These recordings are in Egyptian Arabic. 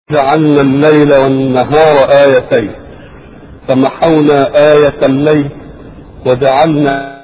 جعلنا الليل والنهار آيتين فمحونا آية الليل وجعلنا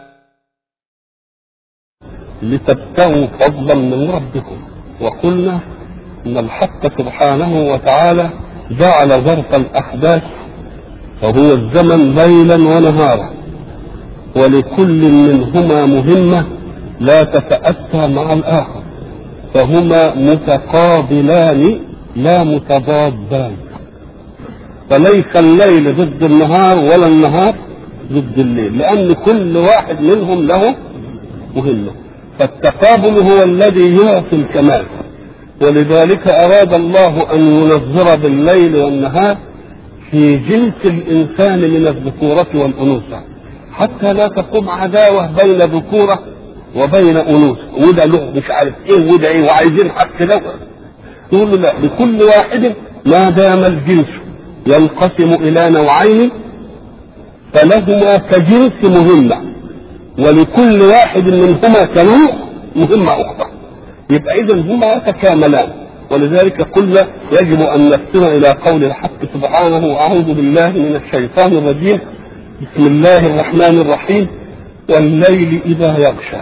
لتبتغوا فضلا من ربكم وقلنا ان الحق سبحانه وتعالى جعل ظرف الاحداث وهو الزمن ليلا ونهارا ولكل منهما مهمه لا تتاتى مع الاخر فهما متقابلان لا متضادان فليس الليل ضد النهار ولا النهار ضد الليل لان كل واحد منهم له مهمه فالتقابل هو الذي يعطي الكمال ولذلك اراد الله ان ينظر بالليل والنهار في جنس الانسان من الذكوره والانوثه حتى لا تقوم عداوه بين ذكوره وبين انوثه وده له مش عارف ايه وده ايه وعايزين حق ده يقول لا لكل واحد ما دام الجنس ينقسم الى نوعين فلهما كجنس مهمه ولكل واحد منهما كنوع مهمه اخرى يبقى اذا هما يتكاملان ولذلك قلنا يجب ان نستمع الى قول الحق سبحانه واعوذ بالله من الشيطان الرجيم بسم الله الرحمن الرحيم والليل اذا يغشى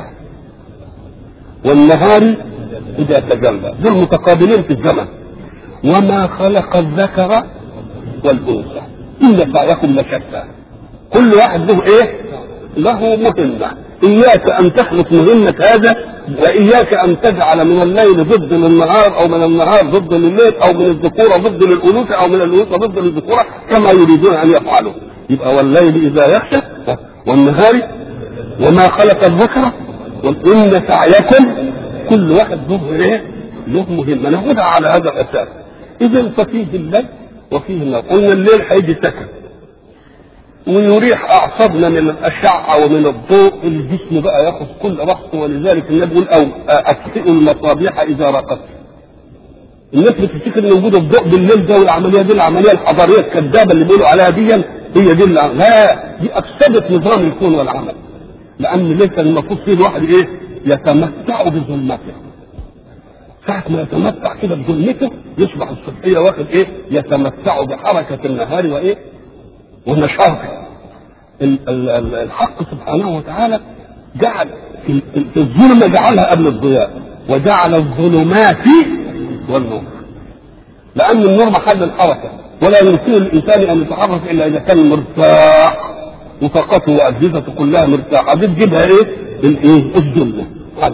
والنهار اذا تجلى دول متقابلين في الزمن وما خلق الذكر والانثى ان سعيكم لشتى كل واحد له ايه له مهمه اياك ان تخلق مهمه هذا واياك ان تجعل من الليل ضد للنهار او من النهار ضد لليل او من الذكوره ضد للانوثه او من الانوثه ضد للذكوره كما يريدون ان يفعلوا يبقى والليل اذا يخشى والنهار وما خلق الذكر وان سعيكم كل واحد له ايه؟ له مهمه ناخدها على هذا الاساس اذا ففيه الليل وفيه النهار قلنا الليل هيجي سكن ويريح اعصابنا من الاشعه ومن الضوء الجسم بقى ياخذ كل راحته ولذلك النبي يقول او اطفئوا المصابيح اذا رقدت الناس بتفتكر ان وجود الضوء بالليل ده والعمليه دي العمليه الحضاريه الكذابه اللي بيقولوا عليها دي هي دي اللي لا دي افسدت نظام الكون والعمل لان ليس المفروض فيه الواحد ايه يتمتع بظلمته ساعة ما يتمتع كده بظلمته يصبح الصبحية واخد ايه يتمتع بحركة النهار وايه ونشاطه الحق سبحانه وتعالى جعل في الظلمة جعلها قبل الضياء وجعل الظلمات والنور لأن النور محل الحركة ولا يمكن الإنسان أن يتحرك إلا إذا كان مرتاح وطاقته وأجهزته كلها مرتاحة بتجيبها إيه؟ الإيه؟ الظلمة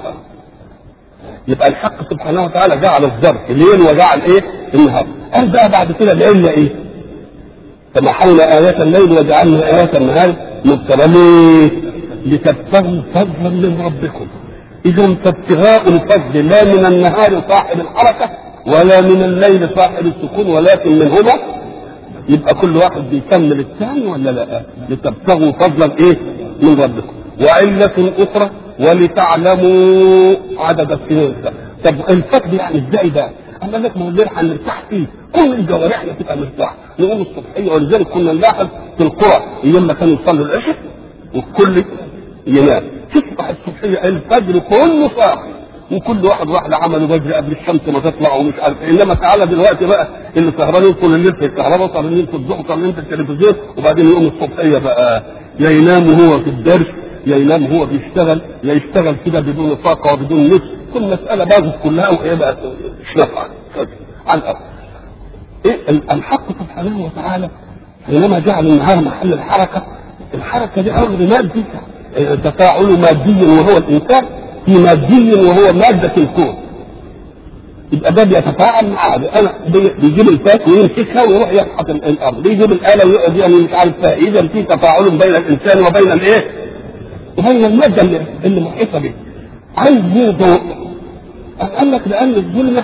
يبقى الحق سبحانه وتعالى جعل الظرف الليل وجعل إيه؟ النهار قال بقى بعد كده العلة إيه؟ فمحونا آيات الليل وجعلنا آيات النهار مبتلى ليه؟ لتبتغوا فضلا من ربكم إذا فابتغاء الفضل لا من النهار صاحب الحركة ولا من الليل صاحب السكون ولكن منهما يبقى كل واحد بيكمل الثاني ولا لا؟ لتبتغوا فضلا ايه؟ من ربكم وعلة أخرى ولتعلموا عدد السنين طب الفضل يعني ازاي ده؟ اما لك ما هو الليل هنرتاح فيه كل جوارحنا تبقى مرتاحه نقوم الصبحيه ولذلك كنا نلاحظ في القرى ايام ما كانوا يصلوا العشاء والكل ينام تصبح الصبحيه الفجر كله صاحي وكل واحد راح لعمله بدري قبل الشمس ما تطلع ومش عارف انما تعالى دلوقتي بقى اللي سهرانين طول الليل في الكهرباء سهرانين في الضوء سهرانين في التلفزيون وبعدين يقوم الصبحيه بقى يا ينام وهو في الدرس يا ينام وهو بيشتغل يا يشتغل كده بدون طاقه وبدون نفس كل مساله باظت كلها وايه بقى مش نافعه على الارض إيه الحق سبحانه وتعالى حينما جعل النهار محل الحركه الحركه دي امر مادي تفاعل مادي وهو الانسان في مادي وهو ماده الكون يبقى ده بيتفاعل مع انا بيجيب الفاس ويمسكها ويروح يفحط الارض بيجيب الاله ويقعد يعني مش عارف فيها اذا في تفاعل بين الانسان وبين الايه؟ وبين الماده اللي, اللي محيطه به عايز ليه ضوء؟ قال لك لان الظلمه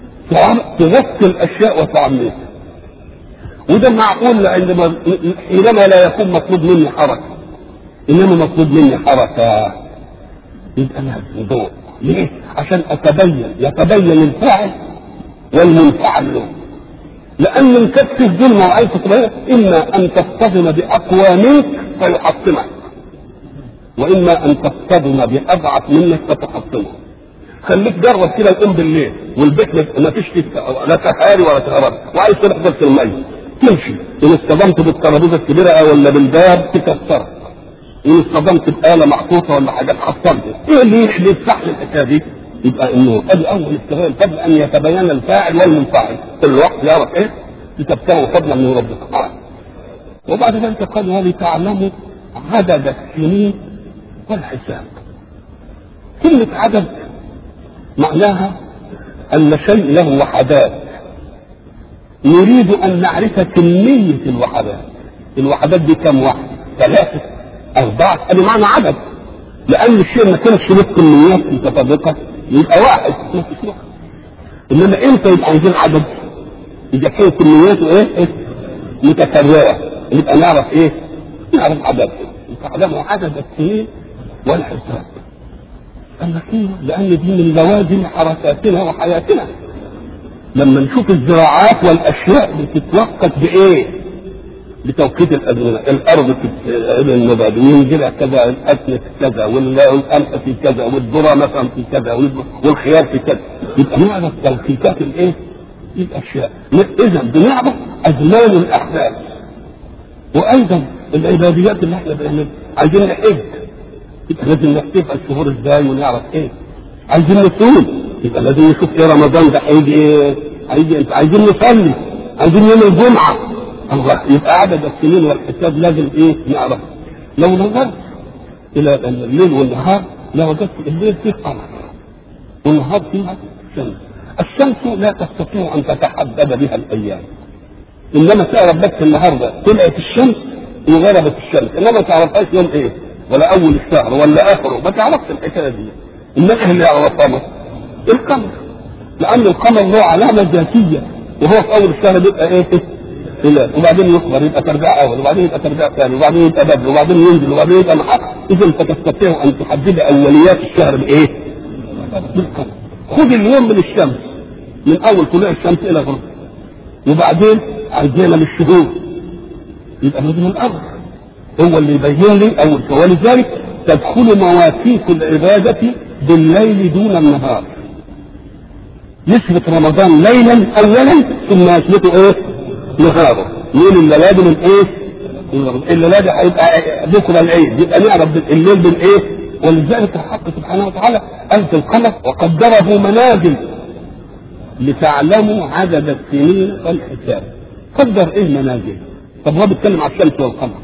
تغطي الاشياء وتعميها وده معقول عندما حينما لا يكون مطلوب مني حركه انما مطلوب مني حركه يبقى لازم ضوء ليه؟ عشان اتبين يتبين الفاعل والمنفعل له لان ان كانت في الظلمه وعايز تتبين اما ان تصطدم باقوى منك فيحطمك واما ان تصطدم باضعف منك فتحطمه خليك جرب كده تقوم بالليل والبيت ما فيش فيه لا سحاري ولا كهرباء وعايز تروح بس الميه تمشي ان اصطدمت بالترابيزه الكبيره ولا بالباب تكسرها ان اصطدمت بآلة محطوطة ولا حاجات حصلت ايه اللي اللي يفتح لي الحكايه دي؟ يبقى انه ادي اول استغلال قبل ان يتبين الفاعل والمنفعل كل وقت يعرف ايه؟ لتبتغوا فضلا من ربكم وبعد ذلك قال ولتعلموا عدد السنين والحساب كلمة عدد معناها أن شيء له وحدات نريد أن نعرف كمية الوحدات الوحدات دي كم واحد ثلاثة أربعة هذا معنى عدد لأن الشيء ما كانش له كميات متفرقة يبقى واحد ما فيش واحد إنما إمتى يبقى عايزين عدد؟ إذا كان كمياته إيه؟ إيه؟ متكررة يبقى نعرف إيه؟ نعرف عدد تعلموا عدد السنين والحساب قال لك ايه؟ لأن دي من لوازم حركاتنا وحياتنا لما نشوف الزراعات والأشياء بتتوقت بإيه؟ بتوقيت الأزمنة الأرض النبات وينزل كذا الأكل في كذا والقمح في كذا والذرة مثلا في كذا والخيار في كذا يبقى نعرف توقيتات الإيه؟ الأشياء إذا بنعرف أزمان الأحداث وأيضا العباديات اللي احنا بنعملها عايزين نحج يبقى لازم نحسب الشهور ازاي ونعرف ايه عايزين نصوم يبقى لازم نشوف ايه رمضان ده هيجي ايه هيجي انت عايزين نصلي عايزين يوم الجمعه الله يبقى عدد السنين والحساب لازم ايه نعرف لو نظرت الى الليل والنهار لوجدت الليل فيه قمر والنهار فيها شمس الشمس لا تستطيع ان تتحدد بها الايام انما تعرف بس النهارده طلعت الشمس وغربت الشمس انما ما تعرفهاش يوم ايه ولا اول الشهر ولا اخره ما تعرفش الحكايه دي انما اللي يعرفها القمر لان القمر له علامه ذاتيه وهو في اول الشهر بيبقى ايه هلال وبعدين يكبر يبقى ترجع اول وبعدين يبقى ترجع ثاني وبعدين يبقى بدر وبعدين ينزل وبعدين يبقى محق اذا فتستطيع ان تحدد اوليات الشهر بايه؟ بالقمر خذ اليوم من الشمس من اول طلوع الشمس الى غروب وبعدين عايزينها للشهور يبقى لازم الامر هو اللي يبين لي اول ولذلك تدخل مواقيت العباده بالليل دون النهار يثبت رمضان ليلا اولا ثم يثبت ايه؟ نهارا يقول الليالي من ايه؟ الليالي هيبقى بكره العيد يبقى نعرف الليل بالايه؟ ولذلك الحق سبحانه وتعالى قال في القمر وقدره منازل لتعلموا عدد السنين والحساب قدر ايه منازل طب هو بيتكلم على الشمس والقمر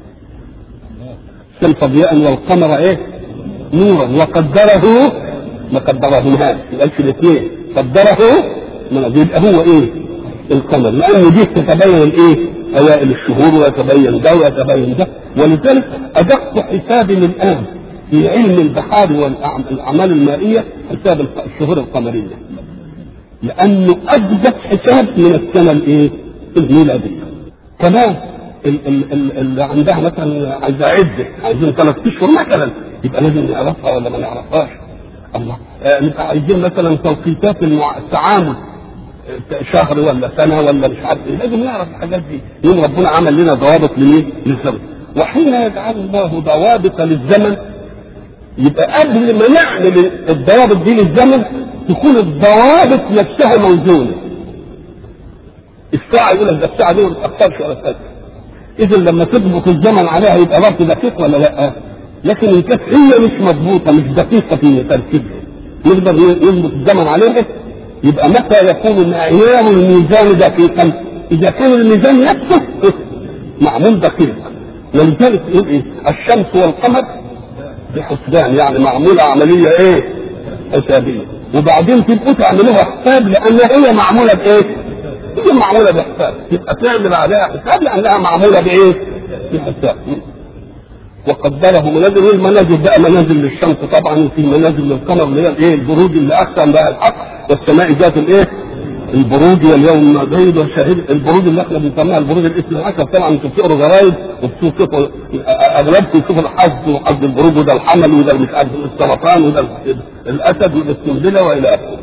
الشمس ضياء والقمر ايه نورا وقدره ما قدرهمهاش يبقى الاثنين قدره منازل يبقى هو ايه القمر لان دي تتبين الايه اوائل الشهور ويتبين ده ويتبين ده ولذلك ادق حساب الان في علم البحار والاعمال المائيه حساب الشهور القمريه لانه اثبت حساب من السنه الايه الميلاديه كمان اللي عندها مثلا عايزه عده عايزين ثلاث اشهر مثلا يبقى لازم نعرفها ولا ما نعرفهاش الله آه عايزين مثلا توقيتات التعامل شهر ولا سنه ولا مش عارف ايه لازم نعرف الحاجات دي يوم ربنا عمل لنا ضوابط لمين؟ للزمن وحين يجعل الله ضوابط للزمن يبقى قبل ما نعمل الضوابط دي للزمن تكون الضوابط نفسها موزونه الساعه يقول لك ده الساعه دي ما تتاخرش ولا تاخر اذا لما تضبط الزمن عليها يبقى ضبط دقيق ولا لا؟ لكن ان كانت هي مش مضبوطه مش دقيقه في تركيبها نقدر نضبط الزمن عليها يبقى متى يكون معيار الميزان دقيقا؟ اذا كان الميزان نفسه معمول دقيق ولذلك يقول ايه؟ الشمس والقمر بحسبان يعني معموله عمليه ايه؟ حسابيه وبعدين تبقوا تعملوها حساب لان هي معموله بايه؟ هي معموله بحساب تبقى تعمل عليها حساب لانها معموله بايه؟ بحساب وقدره منازل والمنازل بقى منازل للشمس طبعا وفي منازل للقمر اللي هي الايه البروج اللي اقسم بها الحق والسماء ذات الايه البروج واليوم بعيد والشهيد البروج اللي احنا بنسميها البروج الاثنى عشر طبعا انتوا بتقروا جرايد وبتشوفوا اغلبكم يشوفوا الحظ وحظ البروج وده الحمل وده مش عارف السرطان وده الاسد وده السنبله والى اخره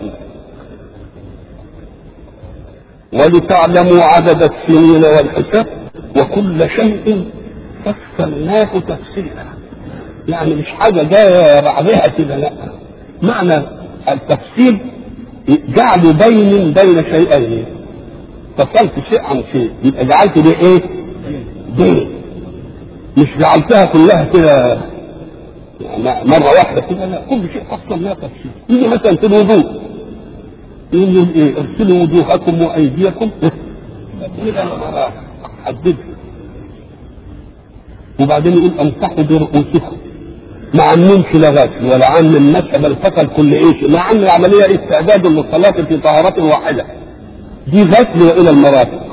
ولتعلموا عدد السنين والحساب وكل شيء فصلناه تفصيلا يعني مش حاجة جاية بعدها كده لا معنى التفصيل جعل بين بين شيئين فصلت شيء عن شيء يبقى جعلت ده ايه؟ بين مش جعلتها كلها كده يعني مرة واحدة كده لا كل شيء فصل لها تفصيل يجي مثلا في الوضوء يقول ايه ارسلوا وجوهكم وايديكم الى المرافق حددها وبعدين يقول امسحوا برؤوسكم ما عممش لا غسل ولا عمم مسح بل فصل كل ايش مع ان العمليه استعداد للصلاه في طهاره واحده دي غسل والى المرافق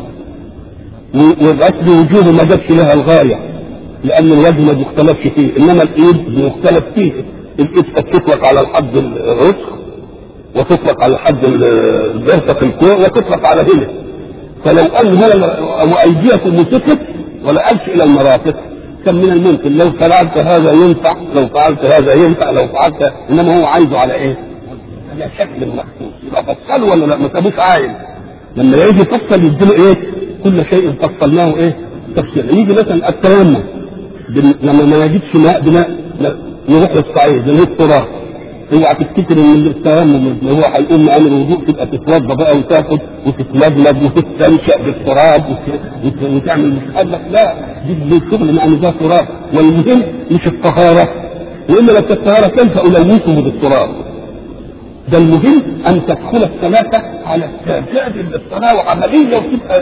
والغسل وجوه ما جابش لها الغايه لان الوجه ما بيختلفش فيه انما الايد بيختلف فيه الايد قد تطلق على الحد الرسخ وتطلق على حد البرتق الكوع وتطلق على هنا فلو قال هو وايديكم مسكت ولا قالش الى المرافق كان من الممكن لو فعلت هذا ينفع لو فعلت هذا ينفع لو فعلت انما هو عايزه على ايه؟ على شكل مخصوص يبقى فصل ولا لا ما سابوش عايز لما يجي يفصل يديله ايه؟ كل شيء فصلناه ايه؟ تفصيل يجي مثلا التيمم لما ما نجدش ماء بماء نروح للصعيد نروح التراب اوعى تفتكر ان التيمم اللي هو هيقوم من الوضوء تبقى تتوضا بقى وتاخد وتتلجلج وتستنشق بالتراب وتعمل مش قال لك لا دي الشغل مع ان ده تراب والمهم مش الطهاره والا لو كانت الطهاره كيف الوثه بالتراب ده المهم ان تدخل الثلاثه على استعداد للصلاه وعمليه وتبقى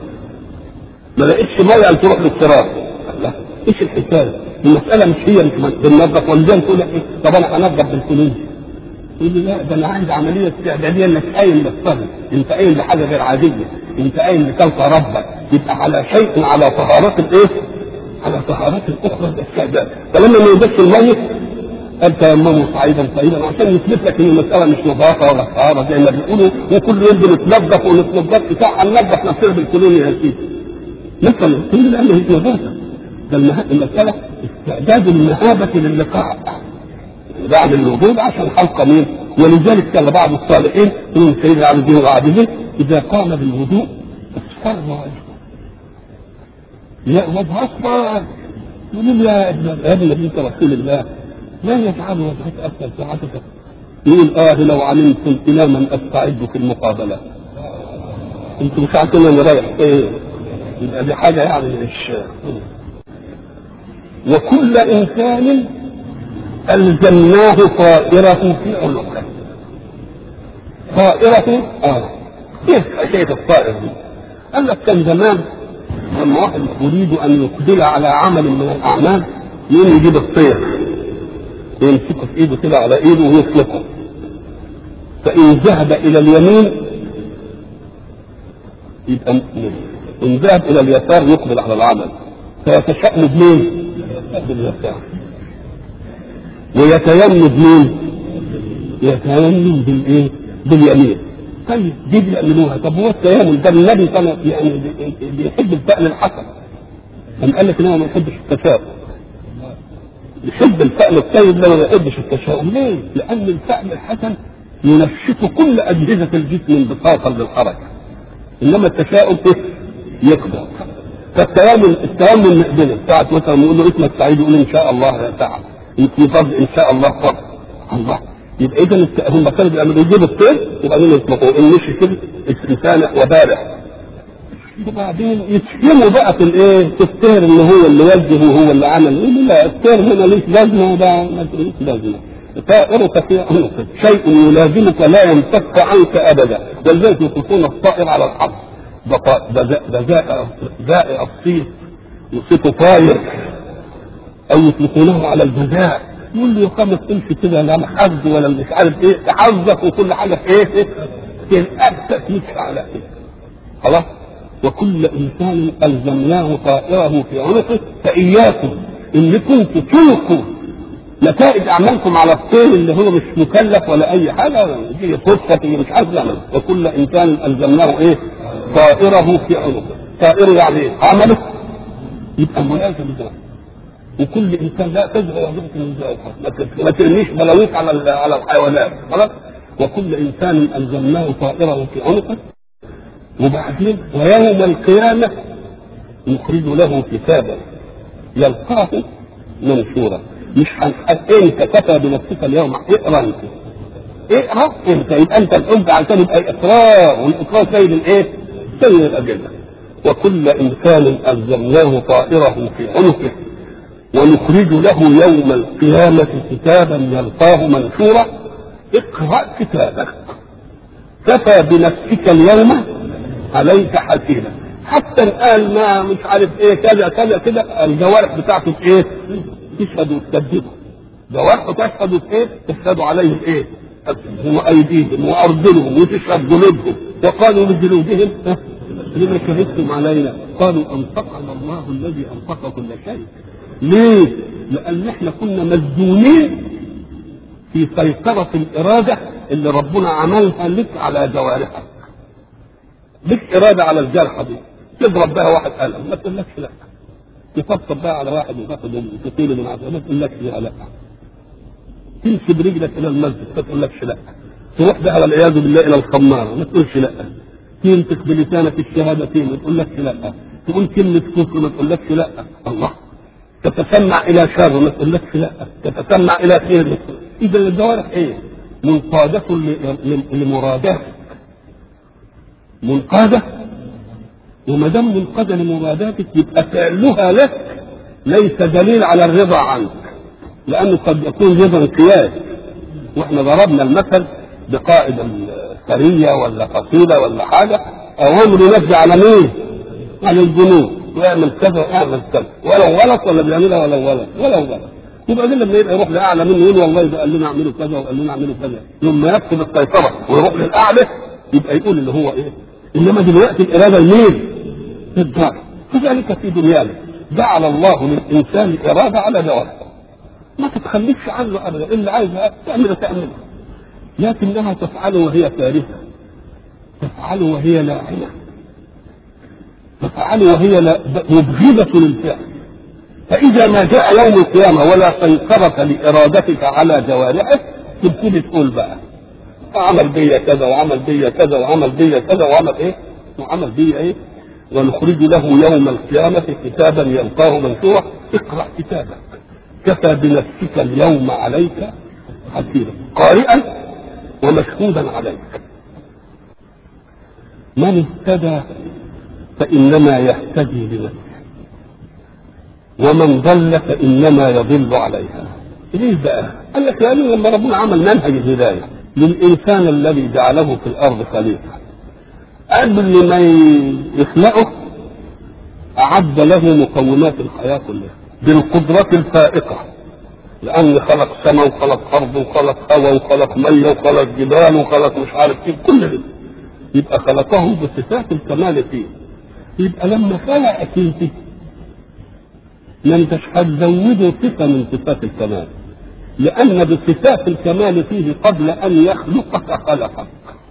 ما لقيتش ميه تروح للتراب لا ايش الحكايه؟ المسألة مش هي مش بننظف ولذلك تقول ايه طب انا هنظف بالفلوس يقول لي لا ده انا عايز عملية استعدادية انك قايم للصلاة انت قايم لحاجة غير عادية انت قايم لتلقى ربك يبقى على شيء على طهارات الايه؟ على طهارات الاخرى الاستعداد فلما ما يبقاش الميت قال تيمموا صعيدا طيبا عشان يثبت لك ان المسألة مش نظافة ولا طهارة زي ما بيقولوا وكل يوم بنتنظف ونتنظف بتاع هننظف نفسنا بالكولونيا يا سيدي مثلا كل ده مش نظافة ده المسألة استعداد المهابة للقاء بعد الوجود عشان حلقة مين ولذلك كان بعض الصالحين من سيد العابدين والعابدين إذا قام بالوضوء اصفر وجهه يا وجه أصفر يقول يا ابن يا ابن بنت رسول الله لا يجعل وجهك أسفل ساعتك يقول آه لو علمتم إلى من أستعد في المقابلة انتم مش عارفين انا رايح ايه يبقى دي حاجه يعني مش وكل انسان الزمناه طائره في عنقه طائره اه كيف حكايه الطائر دي؟ قال لك كان زمان لما واحد يريد ان يقبل على عمل من الاعمال يقوم يجيب الطير يمسكه في ايده كده على ايده ويطلقه فان ذهب الى اليمين يبقى مؤمن ان ذهب الى اليسار يقبل على العمل فيتشأم بمين؟ باليسار ويتيمم بمين؟ يتيمم بالايه؟ باليمين طيب دي بيعملوها طب هو التيمم ده النبي كان يعني بيحب الفأل الحسن قام قال لك ان هو ما يحبش التشاؤم يحب الفأل الطيب ده ما يحبش التشاؤم ليه؟ لأن الفأل الحسن ينشط كل أجهزة الجسم انبساطا للحركة انما التشاؤم ايه؟ يقدر فالتيامن التيامن مقبله ساعة مثلا نقول له اسمك سعيد يقول ان شاء الله يا سعد في فضل ان شاء الله فضل الله يبقى اذا هم كانوا بيعملوا يجيب الطير وبعدين يطلقوه ان مشي كده سامح وبارح وبعدين يتهموا بقى في الايه؟ في الطير ان هو اللي وجه وهو اللي عمل يقول لا الطير هنا ليش لازمه وده ملوش لازمه طائرك في عنقك شيء يلازمك لا ينفك عنك ابدا ولذلك يطلقون الطائر على الحظ ده زائع الصيف يصيبه طاير او يطلقونه على الجزاء يقول له خمس تمشي كده لا حظ ولا مش عارف ايه تحظك وكل حاجه في ايه في ابدا تمشي على ايه خلاص وكل انسان الزمناه طائره في عنقه فاياكم ان كنتم تلقوا نتائج اعمالكم على الطير اللي هو مش مكلف ولا اي حاجه دي صدفه مش عارف يعمل وكل انسان الزمناه ايه طائره في عنقه طائره يعني ايه عمله يبقى ملازم ده وكل انسان لا تجري وظيفه من ما ترميش بلاويك على على الحيوانات خلاص وكل انسان الزمناه طائره في عنقه وبعدين ويوم القيامه نخرج له كتابا يلقاه منشورا مش هنحط انت كفى بنفسك اليوم اقرا انت اقرا انت يبقى انت الحب عشان يبقى اقرار والاقرار سيد الايه؟ سيد الادله وكل انسان الزمناه طائره في عنقه ونخرج له يوم القيامه كتابا يلقاه منشورا اقرا كتابك كفى بنفسك اليوم عليك حسيبا حتى قال ما مش عارف ايه كذا كذا كده الجوارح بتاعته في ايه؟ تشهد وتكذبه جوارحه تشهد في ايه؟ تشهد عليهم ايه؟ أسلهم وايديهم وارجلهم وتشهد جلودهم وقالوا لجلودهم ها؟ لما شهدتم علينا؟ قالوا انطقنا الله الذي انطق كل شيء. ليه؟ لان احنا كنا مسجونين في سيطرة الإرادة اللي ربنا عملها لك على جوارحك. لك إرادة على الجرحى دي تضرب بها واحد قلم ما تقولكش لا. تطبطب بقى على واحد وتاخد تطيله من عزله ما تقولكش لا لا. تمشي برجلك إلى المسجد ما تقولكش لا. تروح بها والعياذ بالله إلى الخمارة ما تقولش لا. تنطق بلسانك الشهادتين ما تقولكش لا. تقول كلمة كفر ما تقولكش لا. الله تتسمع الى شر ما تقولكش لا تتسمع الى خير اذا الجوارح ايه منقادة لمراداتك منقادة وما دام منقادة لمراداتك يبقى فعلها لك ليس دليل على الرضا عنك لانه قد يكون رضا قياس واحنا ضربنا المثل بقائد السرية ولا قصيدة ولا حاجة اوامر ينزل على مين؟ على الجنود ويعمل كذا ويعمل كذا ولو غلط ولا بيعملها ولو غلط ولو غلط وبعدين لما يبقى يروح لاعلى منه يقول والله ده قال لنا اعملوا كذا وقال لنا اعملوا كذا يوم ما يفقد السيطره ويروح للاعلى يبقى يقول اللي هو ايه انما دلوقتي الاراده لمين؟ للدار كذلك في دنيانا جعل الله للانسان اراده على جوارحه ما تتخلفش عنه ابدا اللي عايزها تعمل تعملها لكنها تفعل وهي كارهه تفعل وهي لاعنه تفعل وهي مبغضة للفعل فإذا ما جاء يوم القيامة ولا سيطرة لإرادتك على جوارحك تبتدي تقول بقى عمل بيا كذا وعمل بيا كذا وعمل بيا كذا وعمل ايه وعمل بيا ايه ونخرج له يوم القيامة كتابا يلقاه منشورا اقرأ كتابك كفى بنفسك اليوم عليك حسيبا قارئا ومشهودا عليك من اهتدى فإنما يهتدي لنفسه ومن ضل فإنما يضل عليها ليه بقى؟ قال لك لأنه لما ربنا عمل منهج الهداية للإنسان الذي جعله في الأرض خليفة قبل ما يخلقه أعد له مقومات الحياة كلها بالقدرة الفائقة لأن خلق سماء وخلق أرض وخلق هواء وخلق مية وخلق جبال وخلق مش عارف ايه كل ده يبقى خلقه بصفات الكمال فيه يبقى لما خلقك انت ما انتش هتزوده صفه من صفات الكمال لان بصفات الكمال فيه قبل ان يخلقك خلقك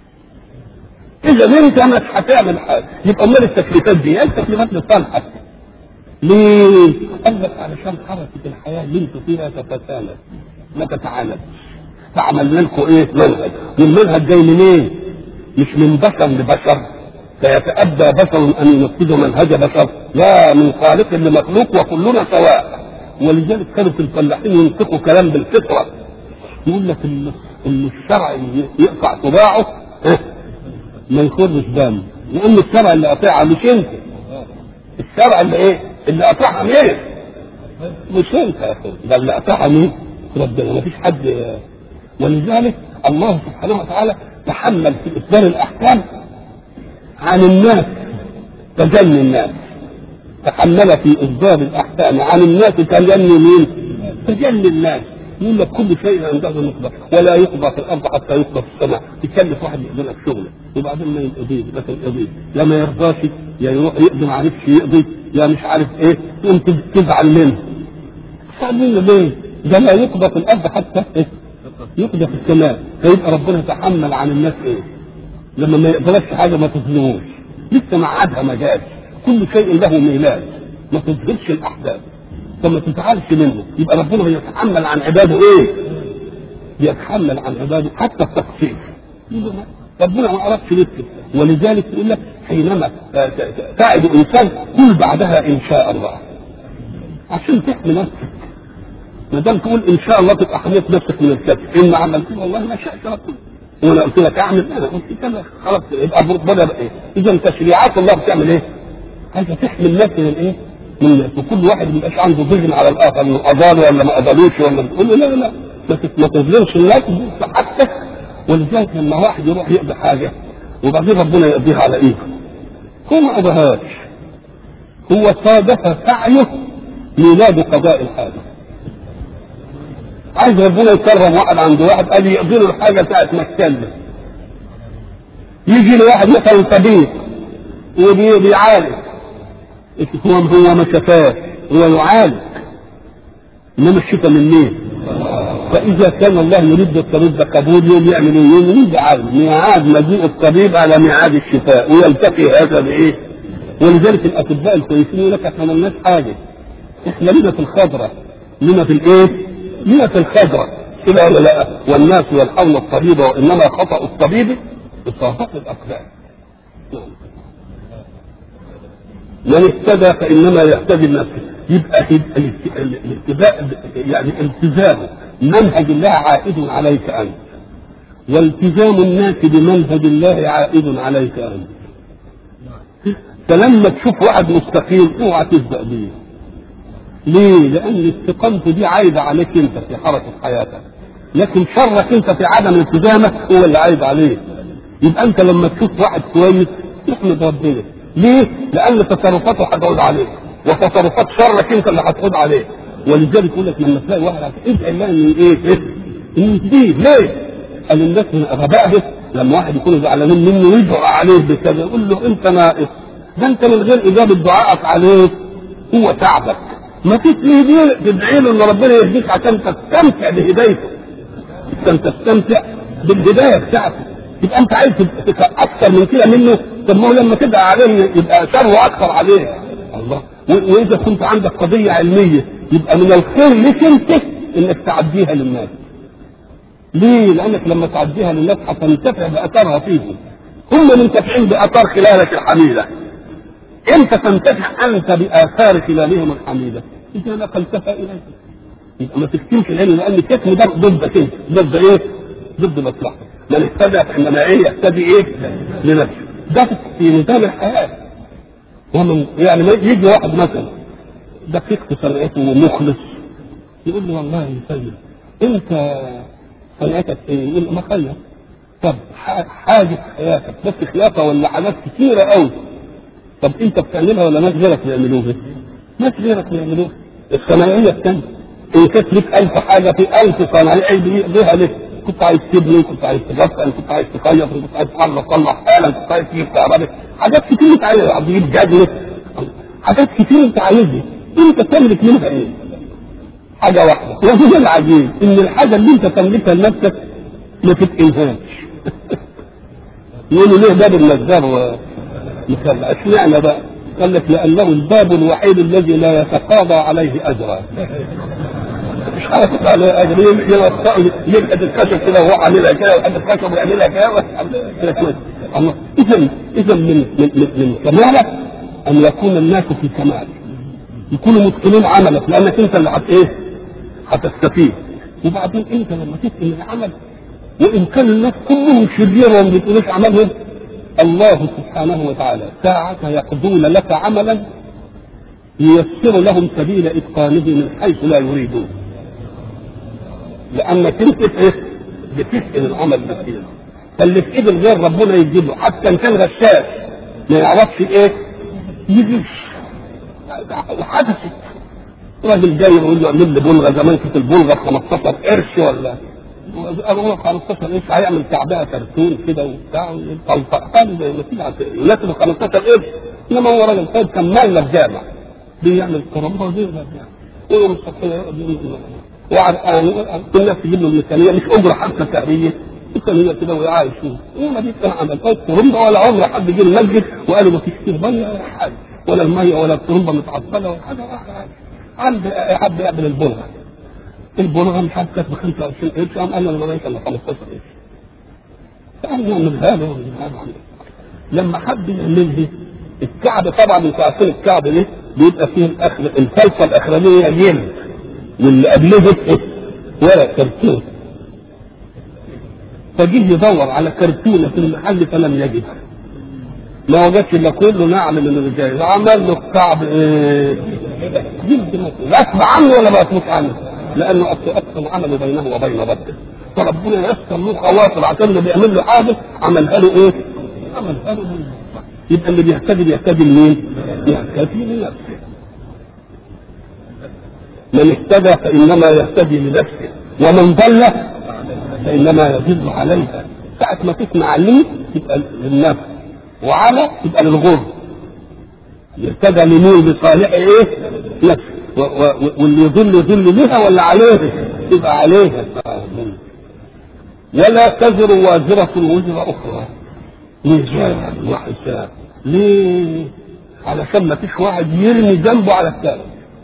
اذا انت مش هتعمل حاجه يبقى امال التكليفات دي التكليفات لصالحك ليه؟ قال لك علشان حركه الحياه اللي انتوا فيها تتساند ما تتعالج فعملنا لكم ايه؟ منهج والمنهج جاي منين؟ مش من بشر لبشر فيتأبى بشر أن ينفذ منهج بشر لا من خالق لمخلوق وكلنا سواء ولذلك كانوا في الفلاحين ينطقوا كلام بالفطرة يقول لك إن إن الشرع يقطع صباعه ما يخرج دم لأن الشرع اللي قاطعها مش أنت الشرع اللي إيه؟ اللي قاطعها مين؟ مش أنت يا أخي ده اللي قاطعها مين؟ ربنا ما فيش حد ولذلك الله سبحانه وتعالى تحمل في إصدار الأحكام عن الناس تجني الناس تحمل في اصدار الاحكام عن الناس تجني مين؟ تجني الناس يقول لك كل شيء عنده مقدار ولا يقضى في الارض حتى يقضى في السماء تكلف واحد يقضي لك شغله وبعدين ما يقضيه مثلا يقضيه لا ما يرضاش يا يروح يقضي ما عرفش يقضي يا مش عارف ايه تقوم تزعل منه تزعل منه ليه؟ ده لا يقضى في الارض حتى إيه؟ يقضى في السماء فيبقى ربنا تحمل عن الناس ايه؟ لما ما يقدرش حاجه ما تظلموش لسه ميعادها ما جاش كل شيء له ميلاد ما تظهرش الاحداث فما تزعلش منه يبقى ربنا بيتحمل عن عباده ايه؟ بيتحمل عن عباده حتى التقصير ربنا ما أردش لسه ولذلك يقول لك حينما تعد انسان قل بعدها ان شاء الله عشان تحمي نفسك ما دام تقول ان شاء الله تبقى حميت نفسك من الكذب ان عملت والله ما شاء ربنا وانا قلت لك اعمل انا قلت كذا خلاص يبقى ربنا بقى ايه اذا تشريعات الله بتعمل ايه؟ عايزه تحمي الناس من الايه؟ من وكل واحد ما يبقاش عنده ذهن على الاخر انه اضاله ولا ما اضالوش ولا تقول له لا لا لا ما تت- ما تظلمش الناس حقك ولذلك لما واحد يروح يقضي حاجه وبعدين ربنا يقضيها على ايده هو ما قضاهاش هو صادف سعيه ميلاد قضاء الحاجه عايز ربنا يكرم واحد عند واحد قال يقضي له الحاجه ساعه ما اتكلم يجي له واحد مثلا طبيب وبيعالج هو هو ما شفاش هو يعالج انما الشفاء من مين؟ فاذا كان الله يريد الطبيب ده قبول يوم يعمل ايه؟ يوم يجعل ميعاد مجيء الطبيب على ميعاد الشفاء ويلتقي هذا بايه؟ ولذلك الاطباء الكويسين يقول لك احنا ما لناش حاجه احنا لنا في الخضره لنا في الايه؟ لنا في الخضره كده ولا لا؟ والناس يلحون الطبيب وانما خطا الطبيب اصابه الاقدام من اهتدى فانما يهتدي بنفسه يبقى هد- الالت- الاتباع يعني التزام منهج الله عائد عليك انت والتزام الناس بمنهج الله عائد عليك انت فلما تشوف واحد مستقيم اوعى تسبق بيه ليه؟ لأن استقامته دي عايدة عليك أنت في حركة حياتك لكن شرك أنت في عدم التزامك هو اللي عايد عليك يبقى أنت لما تشوف واحد كويس تحمد ربنا ليه؟ لأن تصرفاته هتعود عليك وتصرفات شرك أنت اللي هتعود عليه ولذلك يقول لك لما تلاقي واحد ادعي الله إن إيه؟ إيه؟ إنه يهديه ليه؟ قال الناس من غبائه لما واحد يكون زعلانين منه يدعو عليه بكذا يقول له أنت ناقص ده أنت من غير إجابة دعائك عليه هو تعبك ما فيش ليه تدعي له ان ربنا يهديك عشان تستمتع بهدايته عشان تستمتع بالهدايه بتاعته يبقى انت عايز تبقى اكثر من كده منه طب ما هو لما تدعي عليه يبقى شره اكثر عليه الله و- واذا كنت عندك قضيه علميه يبقى من الخير لك انت انك تعديها للناس ليه؟ لانك لما تعديها للناس هتنتفع باثرها فيهم هم منتفعين باثار خلالك الحميده امتى تنتفع انت باثار خلالهم الحميده؟ اذا نقلتها اليك يبقى ما تكتمش العلم لان الكتم ده ضدك انت ضد ايه؟ ضد مصلحتك من اهتدى فانما ايه يهتدي ايه؟ لنفسه ده في نظام الحياه ومن يعني ما يجي واحد مثلا دقيق في صنعته ومخلص يقول له والله يا سيد انت صنعتك ايه؟ يقول له ما خير طب ح- حاجه في حياتك بس خلافه ولا حاجات كتيره قوي طب انت بتعملها ولا ناس غيرك بيعملوها؟ ناس غيرك بيعملوها الصناعيه الثانيه ان كانت لك ألف حاجه في ألف صناعيه بيها لك كنت عايز تبني كنت عايز تغسل كنت عايز تخيط كنت عايز تحرك تصلح آلة كنت عايز تجيب كهرباء حاجات كتير انت عايز تجيب جدول حاجات كتير انت عايزها انت تملك منها ايه؟ حاجه واحده وهو العجيب ان الحاجه اللي انت تملكها لنفسك ما تتقنهاش يقولوا ليه باب النجار مثال اشمعنى بقى؟ قال لك لانه الباب الوحيد الذي لا يتقاضى عليه اجرا مش هياخد عليه اجر يبعد الخشب كده وهو عاملها كده ويحب الخشب ويعملها كده كده كده الله اذا اذا من من من, من كمالك ان يكون الناس في كمال يكونوا متقنين عملك لانك انت اللي هت ايه؟ هتستفيد وبعدين انت لما تتقن العمل وان كان الناس كلهم شرير وما بيتقنوش عملهم الله سبحانه وتعالى ساعة يقضون لك عملا ييسر لهم سبيل اتقانه من حيث لا يريدون لانك انت ايه بتتقن العمل بكتير فاللي في ايد الغير ربنا يجيب له حتى ان كان غشاش ما يعرفش ايه يجيش وحدثت راجل جاي يقول له اعمل لي بلغه زمان كانت البلغه ب 15 قرش ولا قالوا له 15 قرش هيعمل كعبها كرتون كده وبتاع قال زي ما تيجي يناسب 15 قرش انما هو راجل خايف كان مالنا الجامع بيعمل كرامه وبيعمل ويوم الصبح وعرقان الناس تجيب له الميزانيه مش اجره حتى شهريه ميزانيه كده وعايش فيها ما دي كان عمل الطرمبه ولا عمر حد جه المسجد وقالوا ما فيش فيه ميه ولا حاجه ولا الميه ولا الطرمبه متعطله ولا حاجه عند حد يعمل البلغه البلغه مش عارف كانت ب 25 قرش قام قال له انا ما 15 قرش فقال نعملها له لما حد يعملها الكعب طبعا انتوا عارفين الكعب ده بيبقى فيه الاخر الفلسفه الاخرانيه يلد واللي قبله ولا كرتون فجه يدور على كرتونه في المحل فلم يجد ما وجدش الا كله نعل من الرجال عمل له الكعب ايه جد غصب عنه ولا ما يصمت عنه لانه اصلا عمله بينه وبين ربه فربنا يسر له خواطر عشان اللي بيعمل له حاجه عملها له ايه؟ عملها له من يبقى اللي بيهتدي بيهتدي لمين؟ يهتدي لنفسه من اهتدى فانما يهتدي لنفسه ومن ضل فانما يضل عليها ساعة ما تسمع لي تبقى للنفس وعلى تبقى للغر يهتدى لمين لصالح ايه؟ نفسه و- و- واللي يضل يضل لها ولا عليها؟ تبقى عليها ولا تزر وازرة وزر أخرى ميزان وحساب ليه؟ علشان ما فيش واحد يرمي ذنبه على الثاني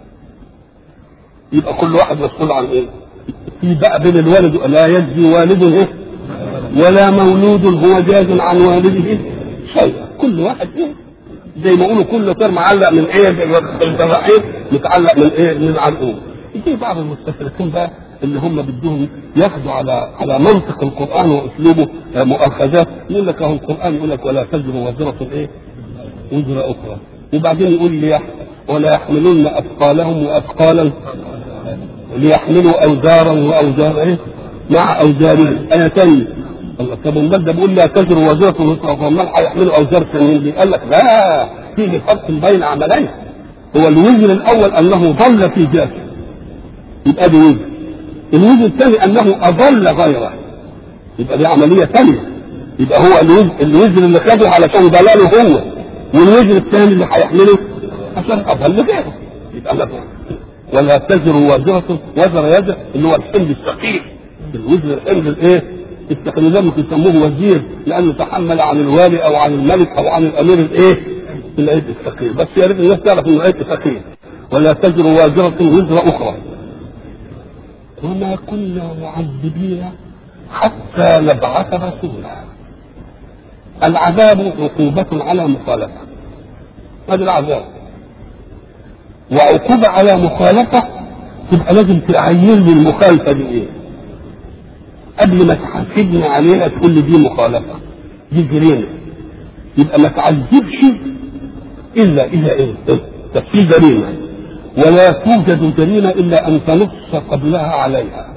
يبقى كل واحد مسؤول عن ايه؟ في بقى بين الوالد لا يجزي والد ايه؟ ولا مولود هو جاز عن والده شيئا كل واحد ايه؟ زي ما يقولوا كل طير معلق من ايه؟ بالجراحين متعلق من ايه؟ من العنقود يجي بعض المستشرقين بقى اللي هم بدهم ياخدوا على على منطق القران واسلوبه مؤاخذات يقول لك اهو القران يقول لك ولا تزر وازره ايه؟ وزر اخرى وبعدين يقول لي ولا يحملن اثقالهم واثقالا ليحملوا اوزارا واوزارا ايه؟ مع اوزارهم ايه ثانيه الله طب امال ده بيقول لا تزر وازره وزر اخرى امال هيحملوا اوزار ثانيين ليه؟ قال لك لا في فرق بين عملين هو الوزر الاول انه ضل في ذاته يبقى دي وزر الوزر الثاني انه اضل غيره يبقى دي عمليه ثانيه يبقى هو الوزر, الوزر اللي خده علشان ضلاله هو والوزر الثاني اللي هيحمله عشان اضل غيره يبقى لا ولا تزر وازرة وزر يزر اللي هو الحمل الثقيل الوزر الحمل الايه؟ الثقيل ده ممكن يسموه وزير لانه تحمل عن الوالي او عن الملك او عن الامير الايه؟ العيب الثقيل بس يا ريت الناس تعرف انه عيب ثقيل ولا تزر وازرة وزر اخرى وما كنا معذبين حتى نبعث رسولا العذاب عقوبة على مخالفة هذا العذاب وعقوبة على مخالفة تبقى لازم تعين لي المخالفة دي ايه قبل ما تحاسبني عليها تقول لي دي مخالفة دي جريمة يبقى ما تعذبش إلا إذا إيه؟ في جريمة ولا توجد جريمة إلا أن تنص قبلها عليها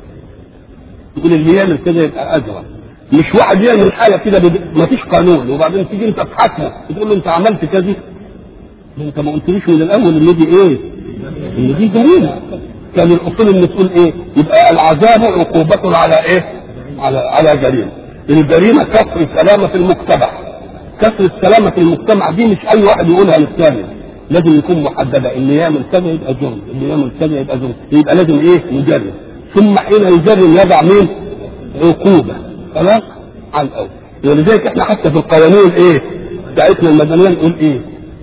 يقول اللي يعمل كده يبقى أجرم مش واحد يعمل حاجة كده ما فيش قانون وبعدين تيجي أنت تحاكمه تقول له أنت عملت كذا ما أنت ما قلتليش من الأول إن دي إيه؟ إن دي جريمة كان الأصول إن تقول إيه؟ يبقى العذاب عقوبة على إيه؟ على على جريمة الجريمة كسر السلامة في المجتمع كسر السلامة في المجتمع دي مش أي واحد يقولها للثاني لازم يكون محدده اللي يعمل كذا يبقى جرم اللي يعمل كذا يبقى جرم يبقى لازم ايه يجرم ثم حين يجرم يضع مين عقوبه خلاص على الاول ولذلك احنا حتى في القوانين ايه بتاعتنا المدنيه نقول ايه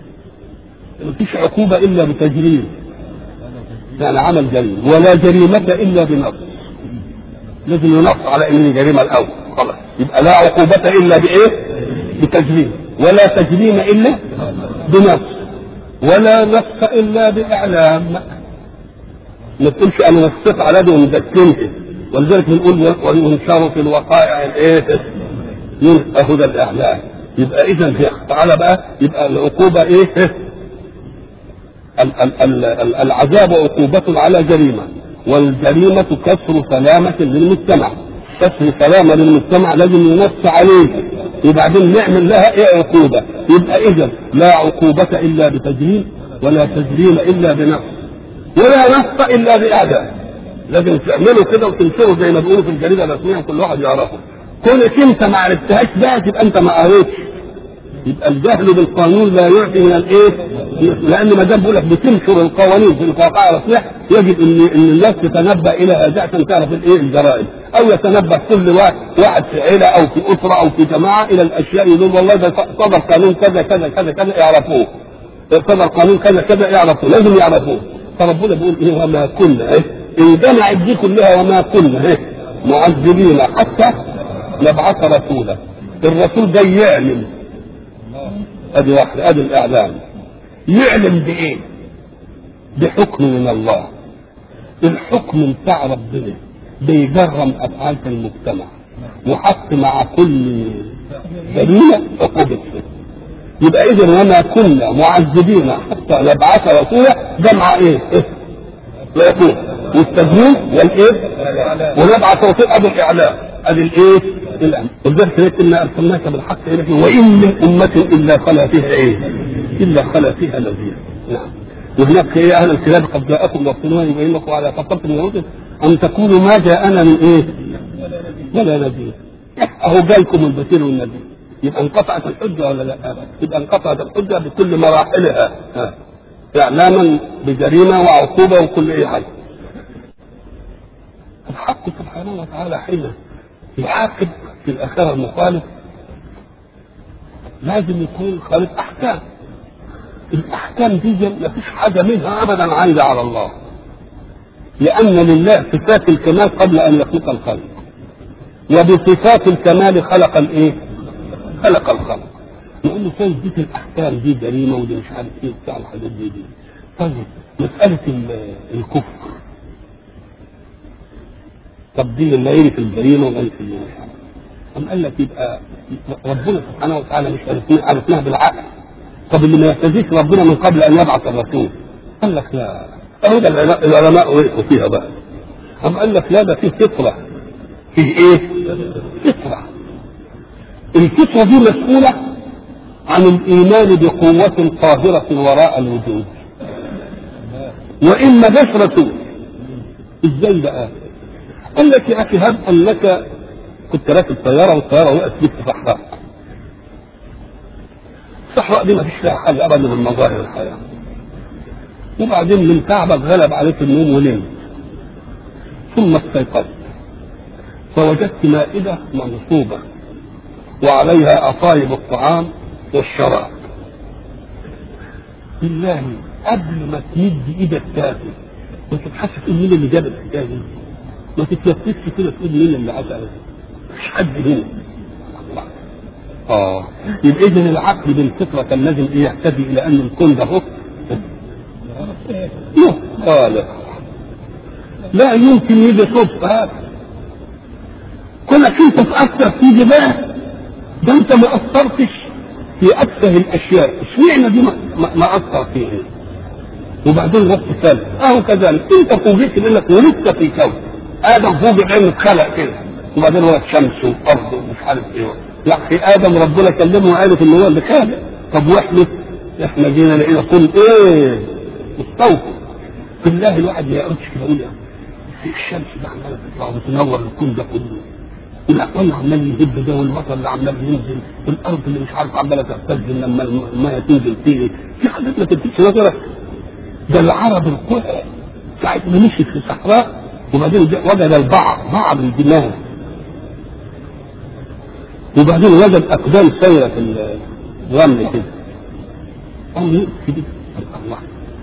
مفيش عقوبه الا بتجريم يعني عمل جريمه ولا جريمه الا بنص لازم ينص على ان دي جريمه الاول خلاص يبقى لا عقوبه الا بايه بتجريم ولا تجريم الا بنص ولا نص الا باعلام ما تقولش انا نصيت على دي ومذكرها ولذلك بنقول وينشر في الوقائع الايه اهو ده الاعلام يبقى اذا تعالى بقى يبقى العقوبه ايه ال- ال- ال- ال- العذاب عقوبة على جريمة والجريمة كسر سلامة للمجتمع كسر سلامة للمجتمع لازم ينص عليه وبعدين نعمل لها ايه عقوبة يبقى اذا لا عقوبة الا بتجريم ولا تجريم الا بنص ولا نص الا باعدام لازم تعملوا كده وتنشروا زي ما بيقولوا في الجريده الرسميه كل واحد يعرفه كونك انت ما عرفتهاش بقى تبقى انت ما قريتش يبقى الجهل بالقانون لا يعطي من الايه؟ لان ما دام بقول لك بتنشر القوانين في الواقع الرسميه يجب ان ان الناس تتنبا الى هذا عشان تعرف الايه الجرائم او يتنبا كل واحد واحد في عيله او في اسره او في جماعه الى الاشياء يقول والله ده صدر قانون كذا كذا كذا كذا يعرفوه صدر قانون كذا كذا يعرفوه لازم يعرفوه فربنا بيقول ايه وما كنا ايه ان جمعت دي كلها وما كنا ايه معذبين حتى نبعث رسولا الرسول ده يعلم ادي واحده ادي الاعلام يعلم بايه بحكم من الله الحكم بتاع ربنا بيجرم افعال في المجتمع وحط مع كل جريمه عقوبه يبقى اذا وما كنا معذبين حتى نبعث رسولا جمع ايه؟ إيه؟ ويكون والتدوين والايه؟ ونبعث رسولا ادي الاعلام ادي الايه؟ الامر ولذلك انا ارسلناك بالحق اليك وان من امه الا خلا فيها ايه؟ الا خلا فيها نذير نعم وهناك ايه اهل الكتاب قد جاءكم رسولنا يبين لكم على فتره من الرسل ان تقولوا ما جاءنا من ايه؟ ولا نذير اهو جالكم البشير والنذير يبقى انقطعت الحجه ولا لا؟ يبقى انقطعت الحجه بكل مراحلها ها. اعلاما بجريمه وعقوبه وكل اي حاجه. الحق سبحانه وتعالى حين يعاقب في الاخره المخالف لازم يكون خالف احكام. الاحكام دي ما فيش حاجه منها ابدا عايده على الله. لان لله صفات الكمال قبل ان يخلق الخلق. وبصفات الكمال خلق الايه؟ خلق الخلق نقول له طيب دي الاحكام دي جريمه ودي مش عارف ايه بتاع الحاجات دي دي طيب مساله الكفر طب دي اللي هي في الجريمه وغير في مش عارف أم قال لك يبقى ربنا سبحانه وتعالى مش عرفناه عرفناه بالعقل طب اللي ما يهتديش ربنا من قبل ان يبعث الرسول قال لك لا اهو ده العلماء وقفوا فيها بقى أم قال لك لا ده فيه فطره فيه ايه؟ فطره الفطرة دي مسؤولة عن الإيمان بقوة قاهرة وراء الوجود وإن ما جاش رسول إزاي بقى؟ قال لك يا أخي هب أنك كنت راكب طيارة والطيارة وقفت بك في صحراء الصحراء دي ما فيش فيها حاجة أبدا من مظاهر الحياة وبعدين من تعبك غلب عليك النوم ونمت ثم استيقظت فوجدت مائدة منصوبة وعليها أطايب الطعام والشراب بالله قبل ما تمد ايدك تاكل ما تبحثش تقول مين اللي جاب الحكايه دي ما تتلفتش كده تقول مين اللي عمل مش حد هنا الله اه يبقى اذا العقل بالفطره كان لازم ايه يهتدي الى ان الكون ده هو له خالق لا يمكن يجي صدفه هذا كونك انت تاثر في جبال ده انت ما اثرتش في اتفه الاشياء اشمعنى دي ما, ما, ما اثر فيها وبعدين ربط ثالث اهو كذلك انت فوجئت انك ولدت في كون ادم فوجئ انه اتخلق كده وبعدين هو الشمس والارض ومش عارف ايه لا في ادم ربنا كلمه وقالت ان هو اللي خالق طب واحنا احنا جينا لقينا كل ايه مستوفى بالله الواحد ما يقعدش كده يقول في الشمس ده عماله تطلع وتنور الكون ده كله والاقوال عمال يهب ده والمطر اللي عمال ينزل والارض اللي مش عارف عماله تهتز لما الميه تنزل فيه في حاجات ما تلفتش نظرك ده العرب القرى ساعة ما مشي في الصحراء وبعدين وجد البعض بعض الدماء وبعدين وجد اقدام سيره في الرمل كده قام يقف كده الله